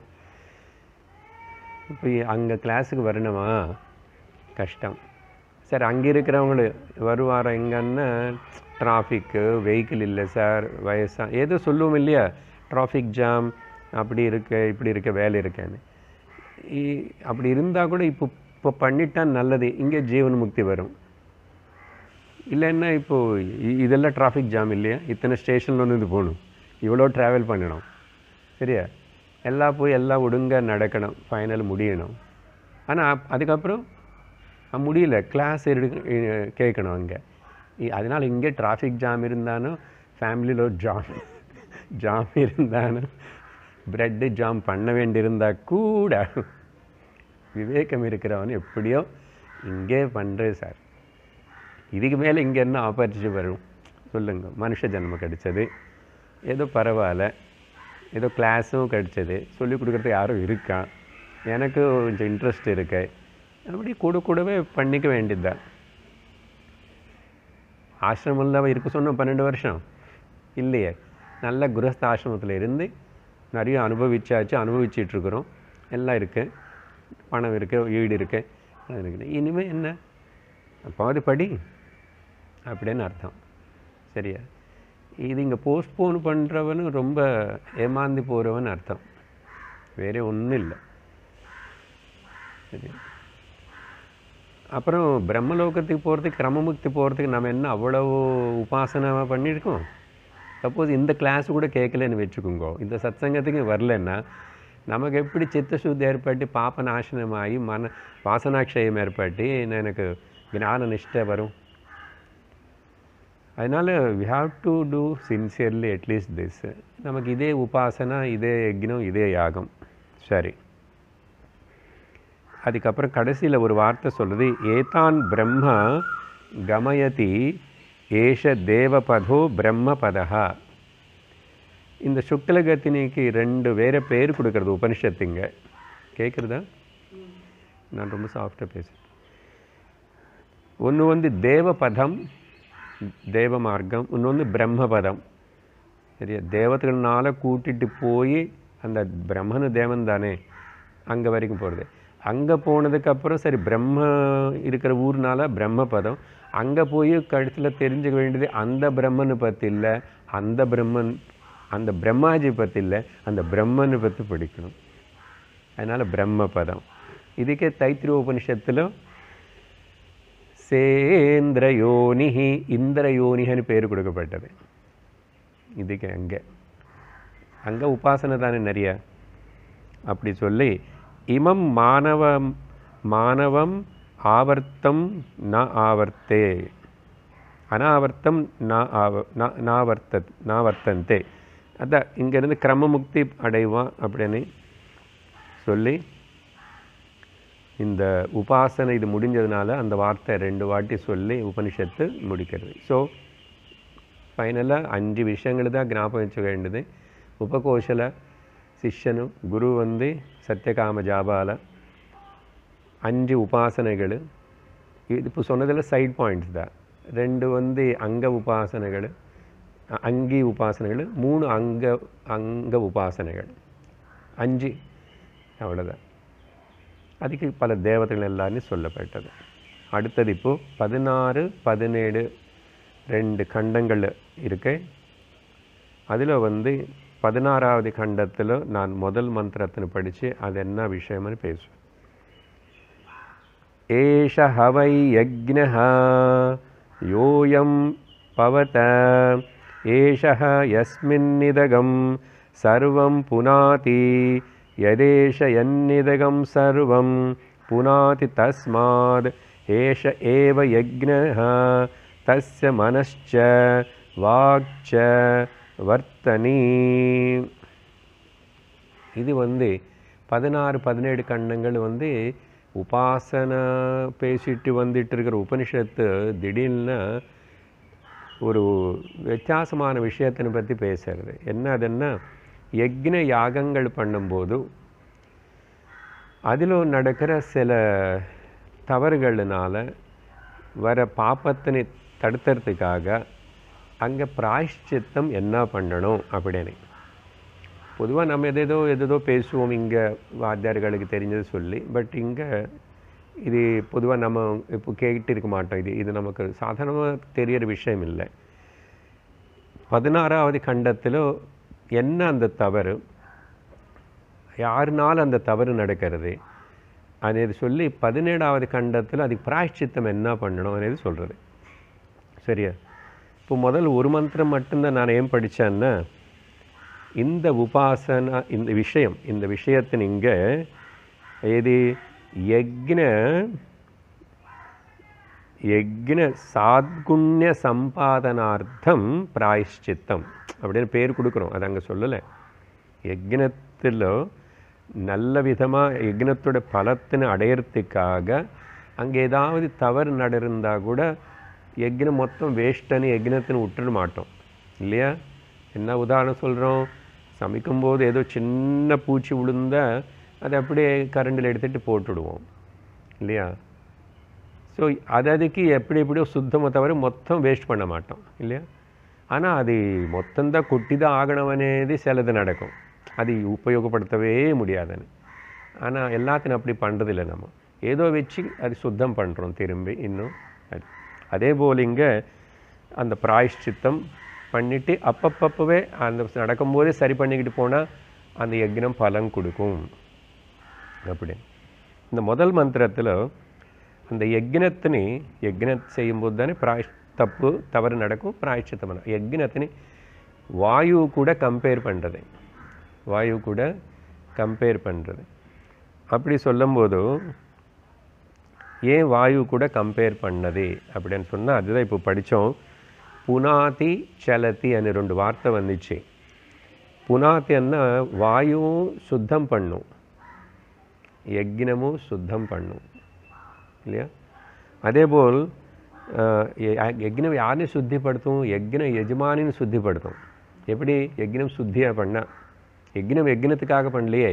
இப்போ அங்கே கிளாஸுக்கு வரணுமா கஷ்டம் சார் அங்கே இருக்கிறவங்களு வருவாரா எங்கன்னா டிராஃபிக்கு வெஹிக்கிள் இல்லை சார் வயசா ஏதோ சொல்லுவோம் இல்லையா டிராஃபிக் ஜாம் அப்படி இருக்க இப்படி இருக்க வேலை இருக்கேன்னு இ- அப்படி இருந்தால் கூட இப்போ இப்போ பண்ணிட்டா நல்லது இங்கே ஜீவன் முக்தி வரும் இல்லைன்னா இப்போது இ- இதெல்லாம் டிராஃபிக் ஜாம் இல்லையா இத்தனை ஸ்டேஷனில் வந்து இது போகணும் இவ்வளோ ட்ராவல் பண்ணணும் சரியா எல்லாம் போய் எல்லாம் ஒழுங்கா நடக்கணும் ஃபைனல் முடியணும் ஆனால் அதுக்கப்புறம் அஹ், முடியல கிளாஸ் எடுக்க அஹ், கேட்கணும் அங்கே அதனால் இங்கே டிராஃபிக் ஜாம் இருந்தாலும் ஃபேமிலியில் ஜாம் ஜாம் இருந்தாலும் பிரெட்டு ஜாம் பண்ண வேண்டியிருந்தா கூட விவேகம் இருக்கிறவன் எப்படியோ இங்கே பண்ணுறது சார் இதுக்கு மேலே இங்கே என்ன ஆப்பர்ச்சுனிட்டி வரும் சொல்லுங்க மனுஷ ஜென்மம் கிடைச்சது ஏதோ பரவாயில்ல ஏதோ கிளாஸும் கிடைச்சது சொல்லிக் கொடுக்குறதுக்கு யாரும் இருக்கா எனக்கு கொஞ்சம் இன்ட்ரெஸ்ட் இருக்கு அப்படி கூட கூடவே பண்ணிக்க வேண்டியதுதான் ஆசிரமில் இருக்க சொன்னோம் பன்னெண்டு வருஷம் இல்லையே நல்ல குரஸ்த ஆசிரமத்தில் இருந்து நிறைய அனுபவிச்சாச்சு அனுபவிச்சிட்டு இருக்கிறோம் எல்லாம் இருக்கு பணம் இருக்கு வீடு இருக்கு எல்லாம் இருக்குது இனிமேல் என்ன அப்பாவது படி அப்படின்னு அர்த்தம் சரியா இது இங்கே போஸ்ட்போன் பண்ணுறவனு ரொம்ப ஏமாந்து போகிறவன் அர்த்தம் வேற ஒன்றும் இல்லை சரி அப்புறம் பிரம்மலோகத்துக்கு போகிறதுக்கு கிரமமுக்தி போகிறதுக்கு நம்ம என்ன அவ்வளவு உபாசனை பண்ணியிருக்கோம் சப்போஸ் இந்த கிளாஸ் கூட கேட்கலன்னு வச்சுக்கோங்க இந்த சத்சங்கத்துக்கு வரலன்னா நமக்கு எப்படி சித்தசுத்தி ஏற்பட்டு பாப நாசனமாகி மன வாசனாட்சயம் ஏற்பட்டு எனக்கு ஞான நிஷ்டை வரும் அதனால் we have to do sincerely at least this நமக்கு இதே உபாசனா இதே யக்னம் இதே யாகம் சரி அதுக்கப்புறம் கடைசியில் ஒரு வார்த்தை சொல்லுது ஏதான் பிரம்ம கமயதி ஏஷ தேவபதோ பிரம்மபதா இந்த சுக்லகத்தினிக்கு ரெண்டு வேற பேர் கொடுக்கறது உபனிஷத்துங்க கேட்குறதா நான் ரொம்ப சாஃப்டாக பேசுகிறேன் ஒன்று வந்து தேவபதம் தேவ மார்க்கம் இன்னொன்று பிரம்மபதம் சரியா தேவதைகள்னால கூட்டிட்டு போய் அந்த பிரம்மனு தேவன் தானே அங்கே வரைக்கும் போகிறது அங்கே போனதுக்கப்புறம் சரி பிரம்ம இருக்கிற ஊர்னால பிரம்மபதம் அங்கே போய் கழுத்தில் தெரிஞ்சுக்க வேண்டியது அந்த பிரம்மனை பற்றி இல்லை அந்த பிரம்மன் அந்த பிரம்மாஜி பற்றி இல்லை அந்த பிரம்மனை பற்றி படிக்கணும் அதனால் பிரம்மபதம் இதுக்கே தைத்திரிய உபனிஷத்தில் சேந்திரயோனிஹி இந்திரயோனிஹன்னு பேர் கொடுக்கப்பட்டது இதுக்கு அங்கே அங்கே உபாசனை தானே நிறைய அப்படி சொல்லி இமம் மானவம் மானவம் ஆவர்த்தம் ந ஆவர்த்தே அனாவர்த்தம் ந ஆவ ந- நாவர்த்த நாவர்த்தந்தே அதான் இங்கேருந்து கிரமமுக்தி அடைவான் அப்படின்னு சொல்லி இந்த உபாசனை இது முடிஞ்சதுனால அந்த வார்த்தை ரெண்டு வாட்டி சொல்லி உபனிஷத்து முடிக்கிறது ஸோ ஃபைனலாக அஞ்சு விஷயங்கள் தான் ஞாபகம் வச்சுக்க வேண்டியது உபகோஷல சிஷ்யனும் குரு வந்து சத்யகாம ஜாபால அஞ்சு உபாசனைகள் இது இப்போ சொன்னதில் சைட் பாயிண்ட்ஸ் தான் ரெண்டு வந்து அங்க உபாசனைகள் அ- அங்கி உபாசனைகள் மூணு அங்க அங்க உபாசனைகள் அஞ்சு அவ்வளோதான் அதுக்கு பல தேவதைகள் எல்லாரும் சொல்லப்பட்டது அடுத்தது இப்போது பதினாறு பதினேழு ரெண்டு கண்டங்கள் இருக்கு அதில் வந்து பதினாறாவது கண்டத்தில் நான் முதல் மந்திரத்தினை படித்து அது என்ன விஷயம்னு பேசுவேன் ஏஷ ஹவை யக்ஞः யோயம் பவத ஏஷः யஸ்மின்னிதகம் சர்வம் புனாதி யதேஷ யன்னிதகம் சர்வம் புனாதி தஸ்மாத் ஏஷ ஏவ யக்ஞः தஸ்ய மனश्च வாக்ச வர்த்தனி இது வந்து பதினாறு பதினேழு கண்டங்கள் வந்து உபாசனை பேசிட்டு வந்துட்டு இருக்கிற உபனிஷத்து திடீர்னு ஒரு வித்தியாசமான விஷயத்தினை பற்றி பேசுறது என்ன அதுன்னா யக்ன யாகங்கள் பண்ணும்போது அதில் நடக்கிற சில தவறுகளினால வர பாப்பத்தினை தடுத்துறதுக்காக அங்கே பிராயஷ்சித்தம் என்ன பண்ணணும் அப்படின்னு பொதுவாக நம்ம எதேதோ எதேதோ பேசுவோம் இங்கே வாத்தியார்களுக்கு தெரிஞ்சது சொல்லி பட் இங்கே இது பொதுவாக நம்ம இப்போ கேட்டு இருக்க மாட்டோம் இது இது நமக்கு சாதாரணமாக தெரியற விஷயம் இல்லை பதினாறாவது கண்டத்தில் என்ன அந்த தவறு யாருனால அந்த தவறு நடக்கிறது అనేది சொல்லி பதினேழாவது கண்டத்தில் அதுக்கு பிராயஷ்சித்தம் என்ன பண்ணணும் అనేది சொல்கிறது சரியா இப்போ முதல் ஒரு மந்திரம் மட்டும்தான் நான் ஏன் படித்தேன்னா இந்த உபாசனா இந்த விஷயம் இந்த விஷயத்தின் இங்கே ஏது யக்ன யக்ன சாத்குண்ய சம்பாதனார்த்தம் பிராயஷ்சித்தம் அப்படின்னு பேர் கொடுக்குறோம் அது அங்கே சொல்லலை யக்னத்தில் நல்ல விதமாக யக்னத்தோட பலத்தினை அடையிறதுக்காக அங்கே ஏதாவது தவறு நடந்தால் கூட யக்னம் மொத்தம் வேஸ்ட்டுன்னு யக்னத்தின்னு விட்டுட மாட்டோம் இல்லையா என்ன உதாரணம் சொல்கிறோம் சமைக்கும்போது ஏதோ சின்ன பூச்சி விழுந்தா அதை அப்படியே கரண்டில் எடுத்துகிட்டு போட்டுடுவோம் இல்லையா ஸோ அது அதுக்கு எப்படி எப்படியோ சுத்தமாக தவிர மொத்தம் வேஸ்ட் பண்ண மாட்டோம் இல்லையா ஆனால் அது மொத்தம்தான் கொட்டி தான் ஆகணும் అనేది சிலது நடக்கும் அது உபயோகப்படுத்தவே முடியாதுன்னு ஆனால் எல்லாத்தையும் அப்படி பண்ணுறதில்ல நம்ம ஏதோ வச்சு அது சுத்தம் பண்ணுறோம் திரும்பி இன்னும் அது அதே போல் இங்கே அந்த பிராயஷ்சித்தம் பண்ணிவிட்டு அப்பப்பப்பவே அந்த நடக்கும்போதே சரி பண்ணிக்கிட்டு போனால் அந்த யக்னம் பலன் கொடுக்கும் அப்படி இந்த முதல் மந்திரத்தில் அந்த யக்னத்தினி யக்னம் செய்யும்போது தானே பிராயஷ் தப்பு தவறு நடக்கும் பிராயஷ்சித்தம் பண்ண யக்னத்தினி வாயு கூட கம்பேர் பண்ணுறது வாயு கூட கம்பேர் பண்ணுறது அப்படி சொல்லும்போது ஏன் வாயு கூட கம்பேர் பண்ணது அப்படின்னு சொன்னால் அதுதான் இப்போ படித்தோம் புனாதி சலதி அன்னு ரெண்டு வார்த்தை வந்துச்சு புனாதி அன்னா வாயுவும் சுத்தம் பண்ணும் யக்னமும் சுத்தம் பண்ணும் இல்லையா அதேபோல் யக்னம் யாரையும் சுத்திப்படுத்தும் யக்ன எஜமானின்னு சுத்திப்படுத்தும் எப்படி யக்னம் சுத்தியாக பண்ணா யக்னம் யக்னத்துக்காக பண்ணலையே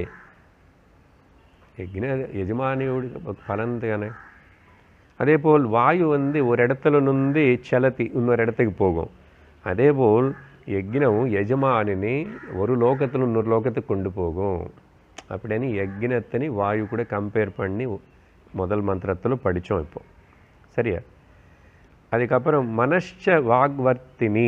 யக்ன எஜமானியோட பலன் தானே அதே போல் வாயு வந்து ஒரு இடத்துல நுந்து செலுத்தி இன்னொரு இடத்துக்கு போகும் அதே போல் யக்னம் எஜமானினி ஒரு லோகத்தில் இன்னொரு லோகத்துக்கு கொண்டு போகும் அப்படின்னு யக்னத்தினி வாயு கூட கம்பேர் பண்ணி முதல் மந்திரத்தில் படித்தோம் இப்போ சரியா அதுக்கப்புறம் மனஷ்ச வாக்வர்த்தினி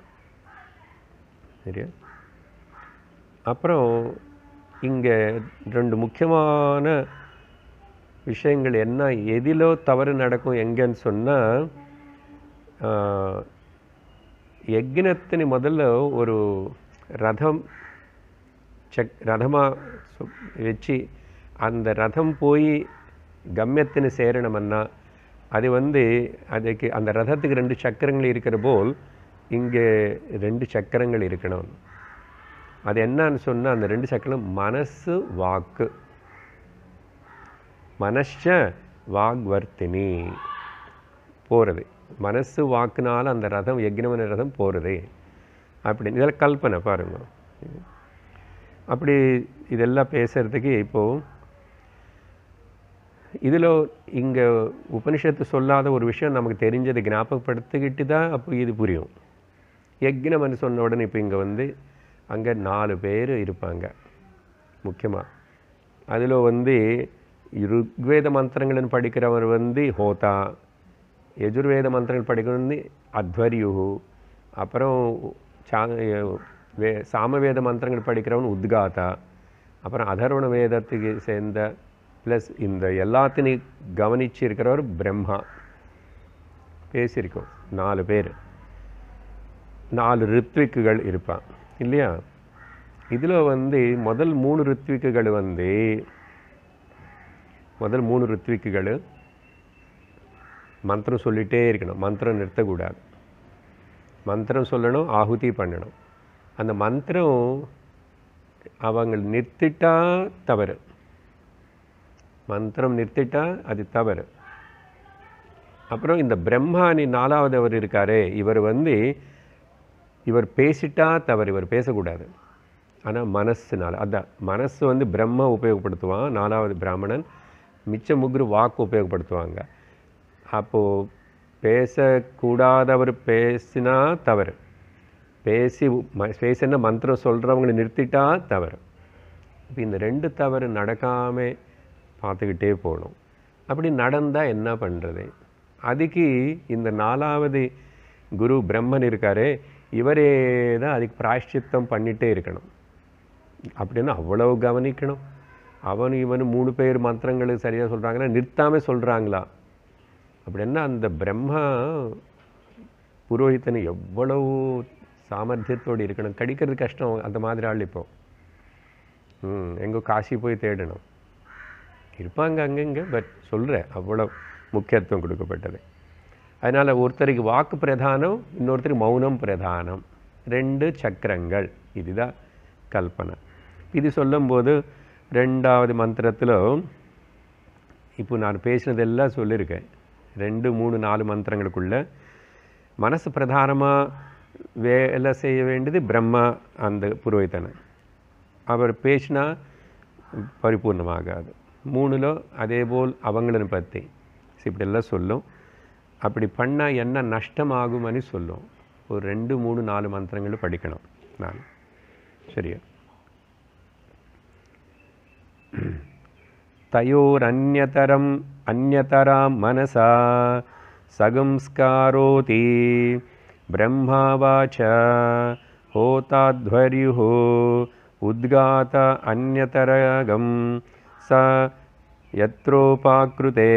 சரியா அப்புறம் இங்கே ரெண்டு முக்கியமான விஷயங்கள் என்ன எதிலோ தவறு நடக்கும் எங்கன்னு சொன்னால் யக்னத்தினி முதல்ல ஒரு ரதம் செக் ரதமாக வச்சு அந்த ரதம் போய் கம்யத்தினு சேரணுமன்னா அது வந்து அதுக்கு அந்த ரதத்துக்கு ரெண்டு சக்கரங்கள் இருக்கிற போல் இங்கே ரெண்டு சக்கரங்கள் இருக்கணும் அது என்னன்னு சொன்னால் அந்த ரெண்டு சக்கரம் மனசு வாக்கு மனஷ வாக்வர்த்தினி போகிறது மனசு வாக்குனால அந்த ரதம் யக்னவன ரதம் போகிறது அப்படின்னு இதெல்லாம் கல்பனை பாருங்க அப்படி இதெல்லாம் பேசுகிறதுக்கு இப்போது இதில் இங்கே உபனிஷத்து சொல்லாத ஒரு விஷயம் நமக்கு தெரிஞ்சதை ஞாபகப்படுத்திக்கிட்டு தான் அப்போ இது புரியும் யக்னம்னு சொன்ன உடனே இப்போ இங்கே வந்து அங்கே நாலு பேர் இருப்பாங்க முக்கியமாக அதில் வந்து ருக்வேத மந்திரங்கள்னு படிக்கிறவர் வந்து ஹோதா யஜுர்வேத மந்திரங்கள் படிக்கிறவர் வந்து அத்வரியுகு அப்புறம் சா வே சாமவேத மந்திரங்கள் படிக்கிறவன் உத்காதா அப்புறம் அதர்வண வேதத்துக்கு சேர்ந்த ப்ளஸ் இந்த எல்லாத்தையும் கவனிச்சு இருக்கிறவர் பிரம்மா பேசியிருக்கோம் நாலு பேர் நாலு ரித்விக்குகள் இருப்பான் இல்லையா இதில் வந்து முதல் மூணு ரித்விக்குகள் வந்து முதல் மூணு ரித்விக்குகள் மந்திரம் சொல்லிகிட்டே இருக்கணும் மந்திரம் நிறுத்தக்கூடாது மந்திரம் சொல்லணும் ஆகுதி பண்ணணும் அந்த மந்திரம் அவங்க நிறுத்திட்டா தவறு மந்திரம் நிறுத்திட்டா அது தவறு அப்புறம் இந்த பிரம்மானி நாலாவது அவர் இருக்காரே இவர் வந்து இவர் பேசிட்டா தவறு இவர் பேசக்கூடாது ஆனால் மனசுனால அதான் மனசு வந்து பிரம்ம உபயோகப்படுத்துவான் நாலாவது பிராமணன் மிச்ச முగ్గురు வாக்கு உபயோகப்படுத்துவாங்க அப்போது பேசக்கூடாதவர் பேசினா தவறு பேசி ம- பேசின மந்திரம் சொல்கிறவங்களை நிறுத்திட்டா தவறு இப்போ இந்த ரெண்டு தவறு நடக்காமல் பார்த்துக்கிட்டே போகணும் அப்படி நடந்தால் என்ன பண்ணுறது அதுக்கு இந்த நாலாவது குரு பிரம்மன் இருக்காரே இவரே தான் அதுக்கு பிராயஷ்சித்தம் பண்ணிகிட்டே இருக்கணும் அப்படின்னு அவ்வளவு கவனிக்கணும் அவன் இவன் மூணு பேர் மந்திரங்கள் சரியாக சொல்கிறாங்கன்னா நிறுத்தாமல் சொல்கிறாங்களா அப்படின்னா அந்த பிரம்மா புரோஹித்தன் எவ்வளவு சாமர்த்தியத்தோடு இருக்கணும் கிடைக்கிறது கஷ்டம் அந்த மாதிரி ஆள் இப்போ ம் எங்கோ காசி போய் தேடணும் இருப்பாங்க அங்கங்கே பட் சொல்கிறேன் அவ்வளோ முக்கியத்துவம் கொடுக்கப்பட்டது அதனால் ஒருத்தருக்கு வாக்கு பிரதானம் இன்னொருத்தருக்கு மௌனம் பிரதானம் ரெண்டு சக்கரங்கள் இதுதான் கல்பனை இது சொல்லும்போது ரெண்டாவது மந்திரத்தில் இப்போ நான் பேசினதெல்லாம் சொல்லியிருக்கேன் ரெண்டு மூணு நாலு மந்திரங்களுக்குள்ள மனசு பிரதானமாக வேலை செய்ய வேண்டியது பிரம்மா அந்த புரோகிதனை அவர் பேசினா பரிபூர்ணமாகாது மூணுலோ அதே போல் அவங்கள பற்றி இப்படியெல்லாம் சொல்லும் அப்படி பண்ணால் என்ன நஷ்டமாகும்னு சொல்லும் ஒரு ரெண்டு மூணு நாலு மந்திரங்கள் படிக்கணும் நான் சரியா तयोरन्यतरम् अन्यतरां मनसा सगंस्कारोति ब्रह्मावाच होताध्वर्युः उद्गात अन्यतरगं स यत्रोपाकृते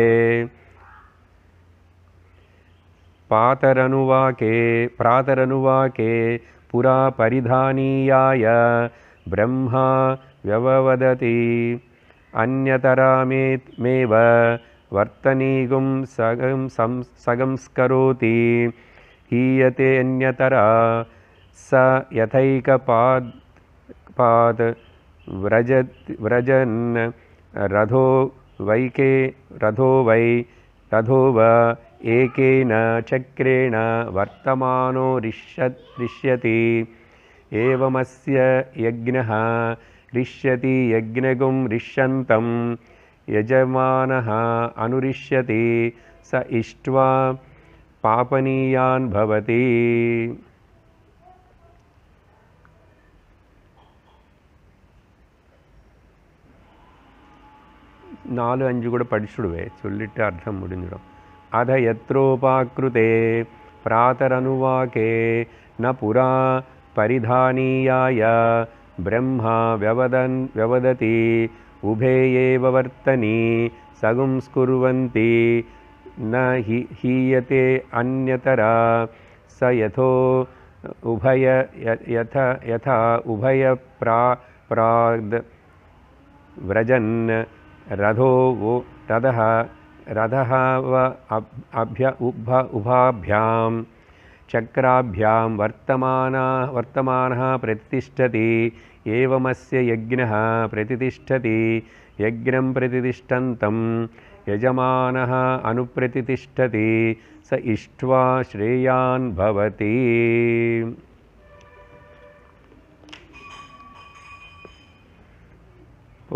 पातरनुवाके प्रातरनुवाके पुरा परिधानीयाय ब्रह्मा व्यववदति अन्यतरामेव वर्तनीगुं सगं सं सगंस्करोति हीयते अन्यतरा स यथैकपाद् पाद व्रजत् व्रजन् रथो वैके रथो वै रथो व एकेन चक्रेण वर्तमानो रिष्यत् रिष्यति एवमस्य यज्ञः रिष्यति यज्ञगुं रिष्यन्तं यजमानः अनुरिष्यति स इष्ट्वा पापनीयान् भवति நாலு அஞ்சு கூட படிச்சுடுவேன் சொல்லிட்டு அர்த்தம் முடிஞ்சிடும் அத எத்ரோபாக்கிருதே பிராத்தரனுவாக்கே ந புரா பரிதானீயாய பிரம்மா व्यवदन् व्यवदति उभे एव वर्तनी सगुंस्कुर्वन्ति न हि हीयते अन्यतरा स यथो उभय य- यथ यथा उभयप्रा प्राग् व्रजन् रथो वो रथः रथः व अभ् अभ्य उभ उभाभ्यां चक्राभ्यां वर्तमाना वर्तमानः प्रतिष्ठति एवमस्य यज्ञः प्रतिष्ठति यज्ञं प्रतिष्ठन्तं यजमानः अनुप्रतिष्ठति स इष्ट्वा श्रेयान् भवति ஓ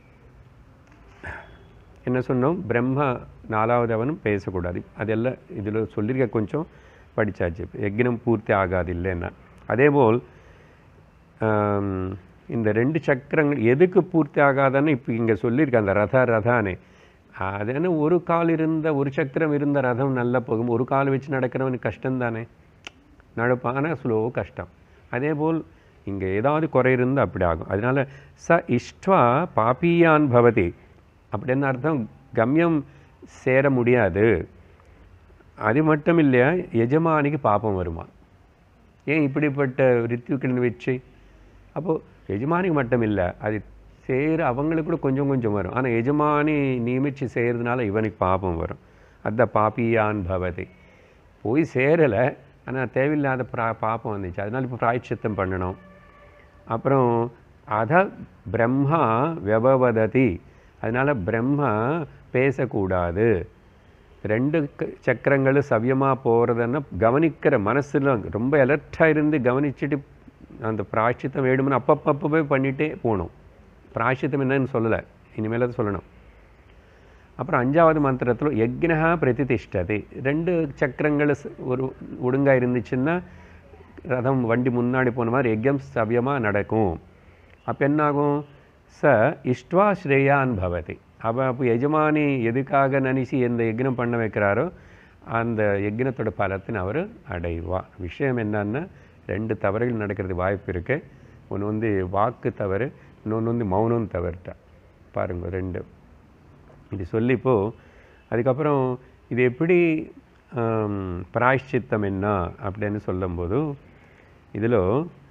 என்ன சொன்னோம் பிரம்ம நாலாவது அவனும் பேசக்கூடாது அதெல்லாம் இதில் சொல்லியிருக்க கொஞ்சம் படித்தாச்சு யக்னம் பூர்த்தி ஆகாது இல்லைன்னா அதேபோல் ஆம், இந்த ரெண்டு சக்கரங்கள் எதுக்கு பூர்த்தி ஆகாதுன்னு இப்போ இங்கே சொல்லியிருக்க அந்த ரத ரதானே அது என்ன ஒரு கால் இருந்த ஒரு சக்கரம் இருந்த ரதம் நல்லா போகும் ஒரு கால் வச்சு நடக்கிறவனுக்கு கஷ்டம் தானே நடப்பான ஸ்லோ கஷ்டம் அதேபோல் இங்கே ஏதாவது குறை இருந்தால் அப்படி ஆகும் அதனால ச இஷ்ட்வா பாப்பியான் பவதி அப்படின்னு அர்த்தம் கம்யம் சேர முடியாது அது மட்டும் இல்லையா எஜமானிக்கு பாப்பம் வருமா ஏன் இப்படிப்பட்ட ரித்துக்கள் வச்சு அப்போது எஜமானிக்கு மட்டும் இல்லை அது சேர அவங்களுக்கு கூட கொஞ்சம் கொஞ்சம் வரும் ஆனால் எஜமானி நியமித்து செய்கிறதுனால இவனுக்கு பாபம் வரும் அத பாப்பியான் பவதி போய் சேரலை ஆனால் தேவையில்லாத பிரா பாப்பம் வந்துச்சு அதனால இப்போ பிராய்ச்சித்தம் பண்ணணும் அப்புறம் அத பிரம்மா வியபவததி அதனால் பிரம்மா பேசக்கூடாது ரெண்டு க- சக்கரங்களும் சவ்யமாக போகிறதுன்னா கவனிக்கிற மனசில் ரொம்ப அலர்ட்டாக இருந்து கவனிச்சுட்டு அந்த பிராய்ச்சித்தம் வேணும்னு அப்பப்பப்பவே பண்ணிகிட்டே போகணும் பிராய்ச்சித்தம் என்னன்னு சொல்லலை இனிமேல் அதை சொல்லணும் அப்புறம் அஞ்சாவது மந்திரத்தில் யக்னஹா பிரதிதிஷ்டதி ரெண்டு சக்கரங்கள் ச- ஒரு ஒழுங்காக இருந்துச்சுன்னா ரதம் வண்டி முன்னாடி போன மாதிரி யஜ்யம் சவ்யமாக நடக்கும் அப்போ என்னாகும் ச இஷ்ட்வா ஸ்ரேயான் பவதி அவ அப்போ எஜமானி எதுக்காக நினைச்சு எந்த யக்னம் பண்ண வைக்கிறாரோ அந்த யக்னத்தோட பலத்தின் அவர் அடைவா விஷயம் என்னன்னா ரெண்டு தவறுகள் நடக்கிறது வாய்ப்பு இருக்கு ஒன்று வந்து வாக்கு தவறு இன்னொன்று வந்து மௌனம் தவறுட்டா பாருங்க ரெண்டு இது சொல்லிப்போ அதுக்கப்புறம் இது எப்படி ஆம், பிராயஷ்சித்தம் என்ன அப்படின்னு சொல்லும்போது இதில்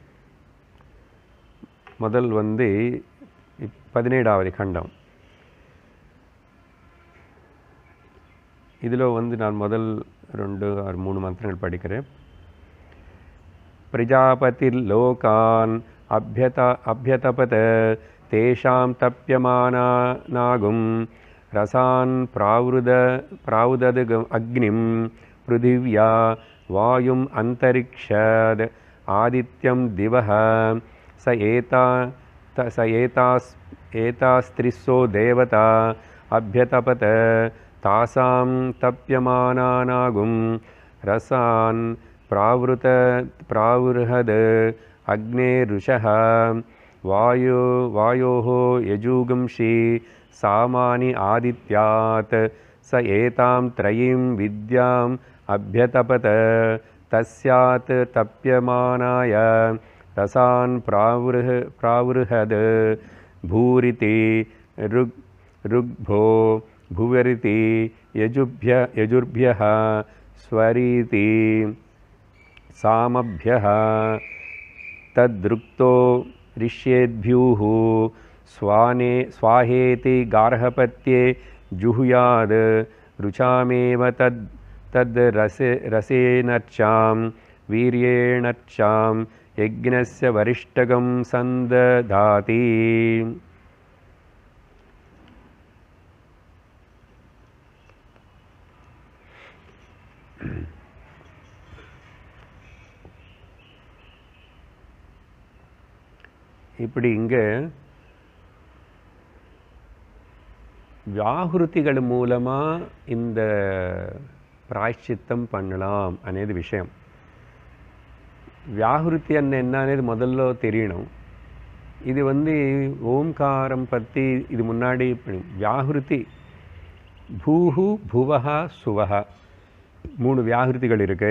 முதல் வந்து இப்- பதினேழாவது கண்டம் இதில் வந்து நான் முதல் ரெண்டு ஆறு மூணு மந்திரங்கள் படிக்கிறேன் प्रजापतिर्लोकान् अभ्यत अभ्यतपत तेषां तप्यमानानागुं रसान् प्रावृद प्रावुदद् अग्निं पृथिव्या वायुम् अन्तरिक्षाद् आदित्यं दिवः स एता त- स एतास् एतास्त्रिस्सो देवता अभ्यतपत तासां तप्यमानानागुं रसान् प्रावृत प्रावृहद् अग्नेरुषः वायो वायोः यजुगंषि सामानि आदित्यात् स एतां त्रयीं विद्याम् अभ्यतपत तस्यात् तप्यमानाय रसान् प्रावृह प्रावृहद् भूरिति ऋग् ऋग्भो भुवरिति यजुभ्य यजुर्भ्यः स्वरीति सामभ्यः तद्रुक्तो ऋष्येद्भ्यूः स्वाने स्वाहेति गार्हपत्ये जुहुयाद् रुचामेव तद् तद् रसे रसेनर्चां वीर्येणर्चां यज्ञस्य वरिष्ठगं सन्दधाति இப்படி இங்கே வியாகுருத்திகள் மூலமாக இந்த பிராய்ச்சித்தம் பண்ணலாம் అనేది விஷயம் வியாகுருத்தி அன்ன என்ன అనేది முதல்ல தெரியணும் இது வந்து ஓம்காரம் பற்றி இது முன்னாடி இப்படி வியாகுருத்தி பூஹு புவஹா சுவஹா மூணு வியாகுருத்திகள் இருக்கு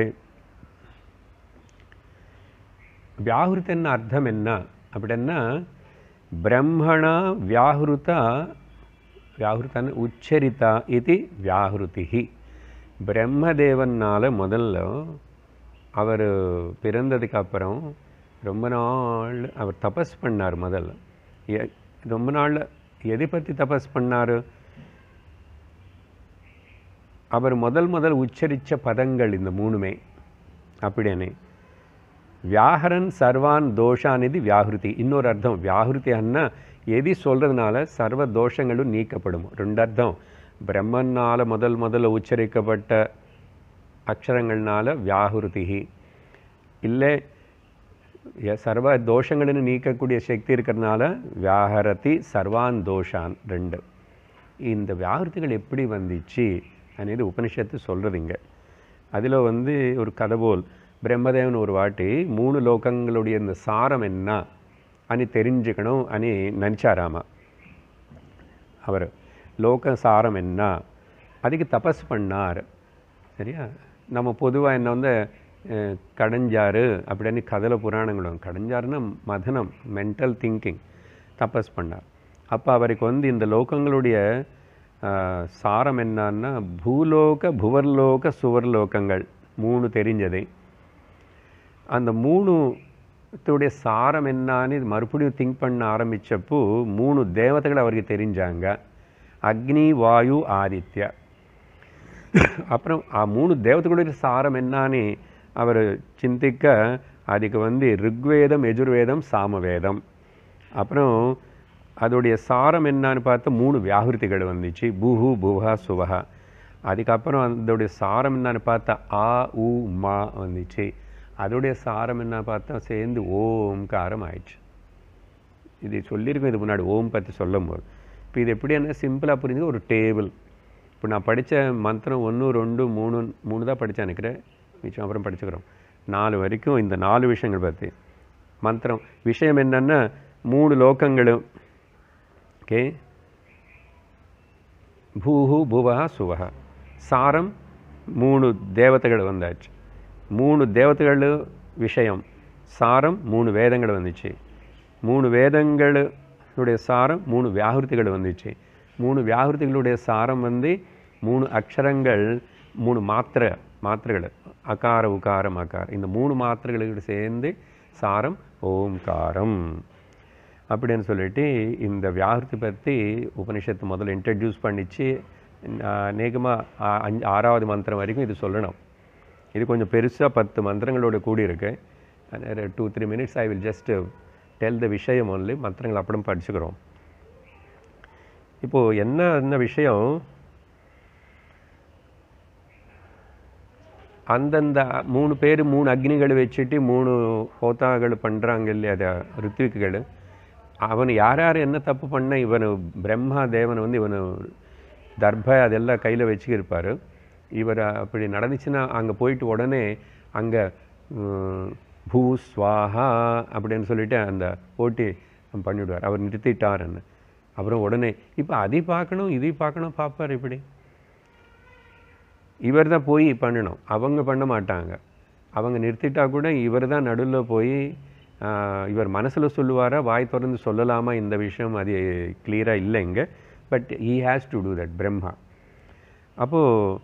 வியாகுருத்தன்னு அர்த்தம் என்ன அப்படின்னா பிரம்மண வியாகுருத வியாகுருத்தன்னு உச்சரித்த இது வியாகுருதி பிரம்மதேவனால் முதல்ல அவர் பிறந்ததுக்கு அப்புறம் ரொம்ப நாள் அவர் தபஸ் பண்ணார் முதல்ல எ- ரொம்ப நாள் எதை பற்றி தபஸ் பண்ணார் அவர் முதல் முதல் உச்சரித்த பதங்கள் இந்த மூணுமே அப்படின்னே வியாகரன் சர்வான் தோஷான் இது வியாகிருதி இன்னொரு அர்த்தம் வியாகிருதி அன்னா எதி சொல்கிறதுனால சர்வ தோஷங்களும் நீக்கப்படும் ரெண்டு அர்த்தம் பிரம்மனால் முதல் முதல்ல உச்சரிக்கப்பட்ட அக்ஷரங்கள்னால வியாகுருதி இல்லை எ- சர்வ தோஷங்களும் நீக்கக்கூடிய சக்தி இருக்கிறதுனால வியாகரதி சர்வான் தோஷான் ரெண்டு இந்த வியாகிருதிகள் எப்படி வந்துச்சு అనేది உபனிஷத்து சொல்கிறதுங்க அதில் வந்து ஒரு கதை போல் பிரம்மதேவன் ஒரு வாட்டி மூணு லோகங்களுடைய இந்த சாரம் என்ன అని தெரிஞ்சுக்கணும் అని நினச்சாராமா அவர் லோக சாரம் என்ன அதுக்கு தபஸ் பண்ணார் சரியா நம்ம பொதுவாக என்ன வந்து அஹ், கடைஞ்சாரு அப்படின்னு கதல புராணங்களும் கடைஞ்சாருன்னா மதனம் மென்டல் திங்கிங் தபஸ் பண்ணார் அப்போ அவருக்கு வந்து இந்த லோகங்களுடைய அஹ், சாரம் என்னன்னா பூலோக புவர்லோக சுவர்லோகங்கள் மூணு தெரிஞ்சது அந்த மூணுத்துடைய சாரம் என்னான்னு இது மறுபடியும் திங்க் பண்ண ஆரம்பிச்சப்போ மூணு தேவதைகள் அவருக்கு தெரிஞ்சாங்க அக்னி வாயு ஆதித்யா அப்புறம் ஆ மூணு தேவதைகளுடைய சாரம் என்னான்னு அவர் சிந்திக்க அதுக்கு வந்து ரிக்வேதம் எஜுர்வேதம் சாமவேதம் அப்புறம் அதோடைய சாரம் என்னான்னு பார்த்தா மூணு வியாகிருதிகள் வந்துச்சு புஹு புவஹா சுவஹா அதுக்கப்புறம் அதோடைய சாரம் என்னன்னு பார்த்தா ஆ உ மா வந்துச்சு அதோடைய சாரம் என்ன பார்த்தா சேர்ந்து ஓம்காரம் ஆயிடுச்சு இது சொல்லியிருக்கோம் இது முன்னாடி ஓம் பற்றி சொல்லும்போது இப்போ இது எப்படி என்ன சிம்பிளாக புரிஞ்சு ஒரு டேபிள் இப்போ நான் படித்த மந்திரம் ஒன்று ரெண்டு மூணு மூணு தான் படித்தேன் நினைக்கிறேன் மிச்சம் அப்புறம் படிச்சுக்கிறோம் நாலு வரைக்கும் இந்த நாலு விஷயங்கள் பற்றி மந்திரம் விஷயம் என்னன்னா மூணு லோகங்களும் ஓகே பூஹு புவஹா சுவஹா சாரம் மூணு தேவதைகள் வந்தாச்சு மூணு தேவதைகள் விஷயம் சாரம் மூணு வேதங்கள் வந்துச்சு மூணு வேதங்களுடைய சாரம் மூணு வியாகிருதிகள் வந்துச்சு மூணு வியாகிருதிகளுடைய சாரம் வந்து மூணு அக்ஷரங்கள் மூணு மாத்திரை மாத்திரைகள் அகார உகாரம் அகாரம் இந்த மூணு மாத்திரைகளுக்கு சேர்ந்து சாரம் ஓம்காரம் அப்படின்னு சொல்லிட்டு இந்த வியாகிருதி பற்றி உபனிஷத்து முதல்ல இன்ட்ரடியூஸ் பண்ணிச்சு அநேகமாக அஞ்சு ஆறாவது மந்திரம் வரைக்கும் இது சொல்லணும் இது கொஞ்சம் பெருசாக பத்து மந்திரங்களோட கூடி இருக்கு two three minutes I will just tell the விஷயம் ஒன்லி மந்திரங்கள் அப்புறம் படிச்சுக்கிறோம் இப்போது என்ன என்ன விஷயம் அந்தந்த மூணு பேர் மூணு அக்னிகள் வச்சுட்டு மூணு ஹோத்தாகள் பண்ணுறாங்க இல்லையா அதை ரித்விக்குகள் அவன் யார் யார் என்ன தப்பு பண்ண இவன் பிரம்மா தேவன் வந்து இவன் தர்ப அதெல்லாம் கையில் வச்சுக்கிருப்பார் இவர் அப்படி நடந்துச்சுன்னா அங்கே போயிட்டு உடனே அங்கே பூ ஸ்வாஹா அப்படின்னு சொல்லிட்டு அந்த போட்டி பண்ணிவிடுவார் அவர் நிறுத்திட்டாருன்னு அப்புறம் உடனே இப்போ அதை பார்க்கணும் இதை பார்க்கணும் பார்ப்பார் இப்படி இவர் தான் போய் பண்ணணும் அவங்க பண்ண மாட்டாங்க அவங்க நிறுத்திட்டா கூட இவர் தான் நடுவில் போய் ஆஹ், இவர் மனசில் சொல்லுவாரா வாய் திறந்து சொல்லலாமா இந்த விஷயம் அது கிளியராக இல்லை இங்கே but he has to do that Brahma அப்போது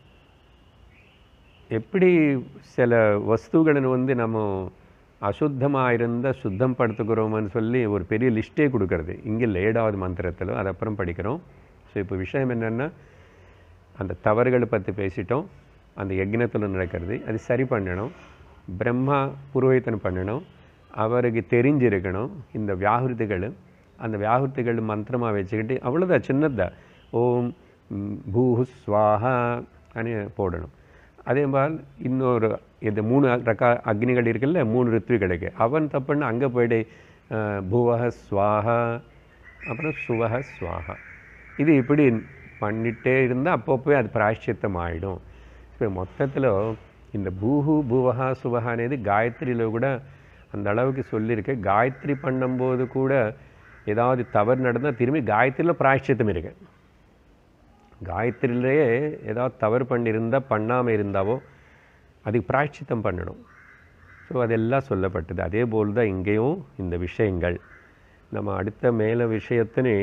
எப்படி சில வஸ்துகளை வந்து நம்ம அசுத்தமாக இருந்தால் சுத்தம் படுத்துக்கிறோம்னு சொல்லி ஒரு பெரிய லிஸ்ட்டே கொடுக்கறது இங்கே இல்லை ஏழாவது மந்திரத்தில் அது அப்புறம் படிக்கிறோம் ஸோ இப்போ விஷயம் என்னென்னா அந்த தவறுகளை பற்றி பேசிட்டோம் அந்த யக்னத்தில் நடக்கிறது அது சரி பண்ணணும் பிரம்மா புரோஹிதன் பண்ணணும் அவருக்கு தெரிஞ்சிருக்கணும் இந்த வியாகிருதிகள் அந்த வியாகிருதிகள் மந்திரமாக வச்சுக்கிட்டு அவ்வளோதான் சின்னதா ஓம் ம், பூஹு ஸ்வாஹா అని போடணும் அதே மாதிரி இன்னொரு இது மூணு ரக அக்னிகள் இருக்குல்ல மூணு ரித்விகளுக்கு அவன் தப்புன்னு அங்கே போயிட்டு அஹ், புவஹ ஸ்வாஹா அப்புறம் சுவஹ ஸ்வாஹா இது இப்படி பண்ணிட்டே இருந்தால் அப்பப்போ அது பிராயஷ்சித்தம் ஆகிடும் இப்போ மொத்தத்தில் இந்த பூஹு புவஹா சுவஹா అనేది காயத்ரியில் கூட அந்த அளவுக்கு சொல்லியிருக்கு காயத்ரி பண்ணும்போது கூட ஏதாவது தவறு நடந்தால் திரும்பி காயத்ரியில் பிராயஷ்சித்தம் இருக்கு காயத்ரியிலேயே ஏதாவது தவறு பண்ணியிருந்தால் பண்ணாமல் இருந்தாவோ அதுக்கு பிராயச்சித்தம் பண்ணணும் ஸோ அதெல்லாம் சொல்லப்பட்டது அதே போல் தான் இங்கேயும் இந்த விஷயங்கள் நம்ம அடுத்த மேல விஷயத்தினே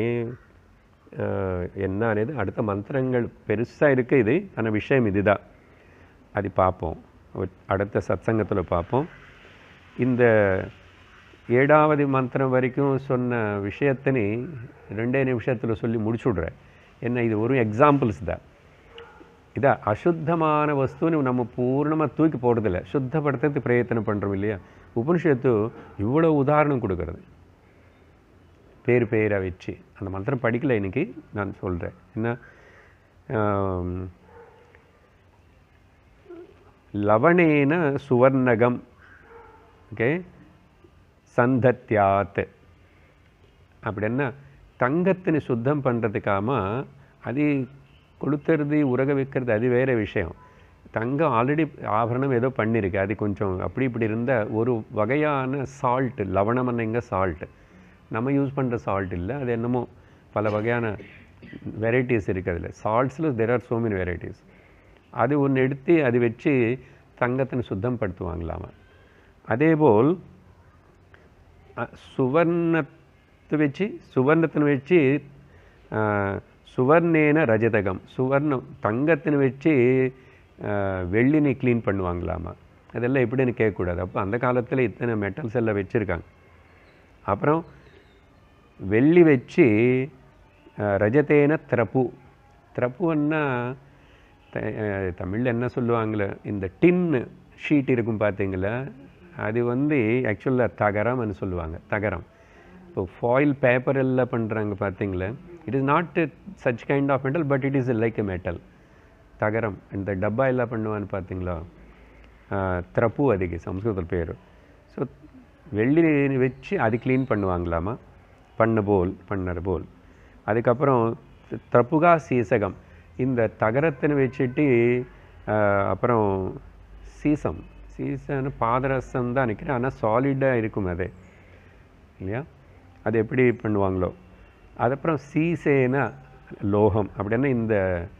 என்ன అనేది அடுத்த மந்திரங்கள் பெருசாக இருக்கு இது ஆனால் விஷயம் இதுதான் அது பார்ப்போம் ஒரு- அடுத்த சத்சங்கத்தில் பார்ப்போம் இந்த ஏழாவது மந்திரம் வரைக்கும் சொன்ன விஷயத்தினே ரெண்டே நிமிஷத்தில் சொல்லி முடிச்சுடுறேன் என்ன இது ஒரு எக்ஸாம்பிள்ஸ் தான் இதா அசுத்தமான வஸ்துன்னு நம்ம பூர்ணமாக தூக்கி போடுறதில்ல சுத்தப்படுத்துறதுக்கு பிரயத்தனம் பண்ணுறோம் இல்லையா உபனிஷத்து இவ்வளோ உதாரணம் கொடுக்கறது பேர் பேராக வச்சு அந்த மந்திரம் படிக்கல இன்னைக்கு நான் சொல்கிறேன் என்ன ஆம், லவணேன சுவர்ணகம் ஓகே சந்தத்யாத் அப்படின்னா தங்கத்தினை சுத்தம் பண்ணுறதுக்காம அது கொளுத்துறது உரக வைக்கிறது அது வேற விஷயம் தங்கம் ஆல்ரெடி ஆபரணம் ஏதோ பண்ணியிருக்கு அது கொஞ்சம் அப்படி இப்படி இருந்த ஒரு வகையான சால்ட் லவணமன்னைங்க சால்ட் நம்ம யூஸ் பண்ணுற சால்ட் இல்லை அது என்னமோ பல வகையான வெரைட்டிஸ் இருக்குது அதில் சால்ட்ஸில் there are so many varieties அது ஒன்று எடுத்து அது வச்சு தங்கத்தினை சுத்தம் படுத்துவாங்களாமா அதேபோல் அஹ், சுவர்ணத்தை வச்சு சுவர்ணத்தினை வச்சு அஹ், சுவர்ணேன ரஜதகம் சுவர்ணம் தங்கத்தினை வச்சு அஹ், வெள்ளினை க்ளீன் பண்ணுவாங்களாமா அதெல்லாம் எப்படின்னு கேட்கக்கூடாது அப்போ அந்த காலத்தில் இத்தனை மெட்டல்ஸ் எல்லாம் வச்சுருக்காங்க அப்புறம் வெள்ளி வச்சு அஹ், ரஜதேன திரப்பு திரப்புன்னா தமிழில் என்ன சொல்லுவாங்களே இந்த டின் ஷீட் இருக்கும் பார்த்தீங்களா அது வந்து ஆக்சுவலாக தகரம்னு சொல்லுவாங்க தகரம் இப்போ ஃபாயில் பேப்பர் எல்லாம் பண்ணுறாங்க பார்த்தீங்களா it is not such kind of metal but it is like a metal தகரம் இந்த டப்பா எல்லாம் பண்ணுவான்னு பார்த்தீங்களா திரப்பு அதுக்கு சம்ஸ்கிருதத்தில் பேர் ஸோ வெள்ளி வச்சு அது க்ளீன் பண்ணுவாங்களாமா பண்ண போல் பண்ணர் போல் அதுக்கப்புறம் திரப்புகா சீசகம் இந்த தகரத்தினை வச்சுட்டு ஆஹ், அப்புறம் சீசம் சீசன் பாதரசம் தான் நினைக்கிறேன் ஆனால் சாலிடாக இருக்கும் அது இல்லையா அது எப்படி பண்ணுவாங்களோ அதுக்கப்புறம் சீசேனா லோகம் அப்படின்னா இந்த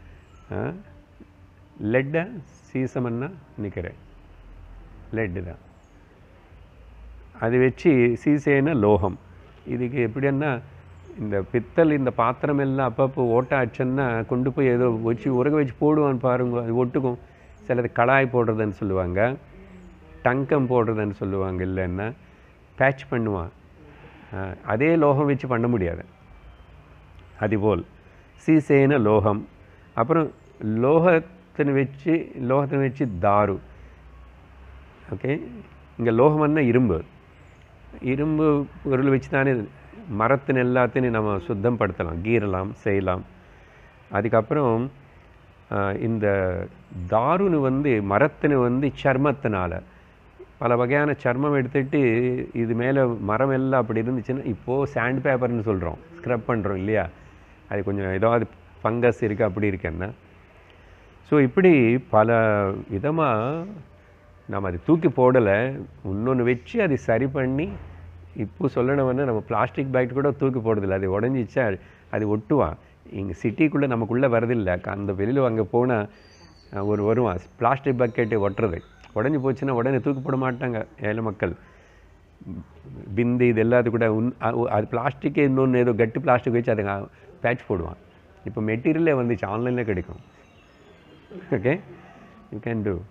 லெட்டை சீசம்னா நிற்கிறேன் லெட்டு தான் அது வச்சு சீசேன லோகம் இதுக்கு எப்படின்னா இந்த பித்தல் இந்த பாத்திரம் எல்லாம் அப்பப்போ ஓட்டாச்சுன்னா கொண்டு போய் ஏதோ வச்சு உரக வச்சு போடுவான்னு பாருங்க அது ஒட்டுக்கும் சிலது கடாய் போடுறதுன்னு சொல்லுவாங்க டங்கம் போடுறதுன்னு சொல்லுவாங்க இல்லைன்னா பேட்ச் பண்ணுவான் அஹ், அதே லோகம் வச்சு பண்ண முடியாது அதுபோல் சீசேன லோகம் அப்புறம் லோகத்தினை வச்சு லோகத்தினை வச்சு தாரு ஓகே இங்கே லோகம்னா இரும்பு இரும்பு பொருள் வச்சு தானே மரத்தின் எல்லாத்தையும் நம்ம சுத்தம் படுத்தலாம் கீறலாம் செய்யலாம் அதுக்கப்புறம் ஆஹ், இந்த தாருன்னு வந்து மரத்தினு வந்து சர்மத்தினால பல வகையான சர்மம் எடுத்துட்டு இது மேலே மரம் எல்லாம் அப்படி இருந்துச்சுன்னா இப்போது சாண்ட் பேப்பர்னு சொல்கிறோம் ஸ்க்ரப் பண்ணுறோம் இல்லையா அது கொஞ்சம் ஏதாவது ஃபங்கஸ் இருக்குது அப்படி இருக்கேன்னா ஸோ இப்படி பல விதமாக நம்ம அது தூக்கி போடலை இன்னொன்று வச்சு அது சரி பண்ணி இப்போ சொல்லணும்னா நம்ம பிளாஸ்டிக் பேக் கூட தூக்கி போடுறதில்ல அது உடஞ்சிச்சா அது ஒட்டுவான் இங்கே சிட்டிக்குள்ளே நமக்குள்ளே வரதில்லை அந்த வெளியில் அங்கே போனால் ஒரு வருவான் பிளாஸ்டிக் பக்கெட்டு ஒட்டுறது உடஞ்சி போச்சுன்னா உடனே தூக்கி போட மாட்டாங்க ஏழை மக்கள் பிந்து இது எல்லாத்து கூட உன் அ- அது பிளாஸ்டிக்கே இன்னொன்று ஏதோ கட்டி பிளாஸ்டிக் வச்சு அதை பேட்ச் போடுவான் இப்போ மெட்டீரியலே வந்துச்சு ஆன்லைனில் கிடைக்கும் ஓகே யூ கேன் டூ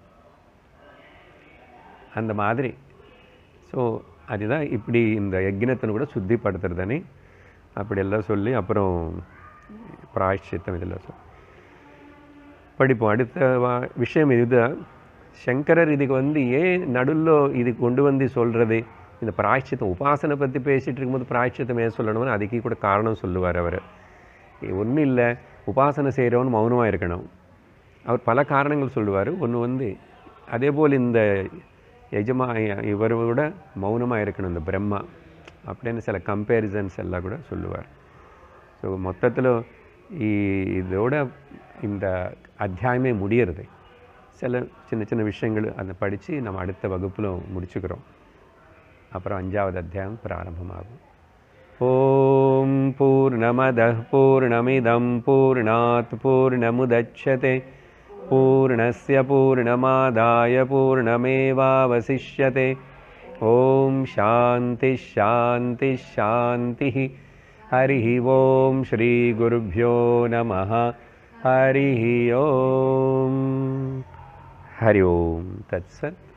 அந்த மாதிரி ஸோ அதுதான் இப்படி இந்த யக்னத்தை கூட சுத்திப்படுத்துறதுனே அப்படியெல்லாம் சொல்லி அப்புறம் பிராயஷ்சித்தம் இதெல்லாம் சொல்லி படிப்போம் அடுத்த வா- விஷயம் இதுதான் சங்கரர் இதுக்கு வந்து ஏன் நடுவில் இது கொண்டு வந்து சொல்கிறது இந்த பிராயஷ்சித்தம் உபாசனை பற்றி பேசிகிட்டு இருக்கும்போது பிராயஷ்சித்தம் ஏன் சொல்லணும்னு அதுக்கு கூட காரணம் சொல்லுவார் அவர் ஒன்றும் இல்லை உபாசனை செய்கிறவன் மௌனமாக இருக்கணும் அவர் பல காரணங்கள் சொல்லுவார் ஒன்று வந்து அதே போல் இந்த எஜமா இவர் கூட மௌனமாக இருக்கணும் இந்த பிரம்மா அப்படின்னு சில கம்பேரிசன்ஸ் எல்லாம் கூட சொல்லுவார் ஸோ மொத்தத்தில் இதோட இந்த அத்தியாயமே முடியறது சில சின்ன சின்ன விஷயங்கள் அதை படித்து நம்ம அடுத்த வகுப்பில் முடிச்சுக்கிறோம் அப்புறம் அஞ்சாவது அத்தியாயம் பிராரம்பமாகும் ஓம் பூர்ணமத பூர்ணமிதம் பூர்ணாத் பூர்ணமுதட்சதே பூர்ணஸ்ய பூர்ணமாதாய பூர்ணமேவாவசிஷ்யते ॐ शान्तिः शान्तिः शान्तिः हरिः ॐ श्रीगुरुभ्यो नमः हरिः ॐ हरि ओं तत्सत्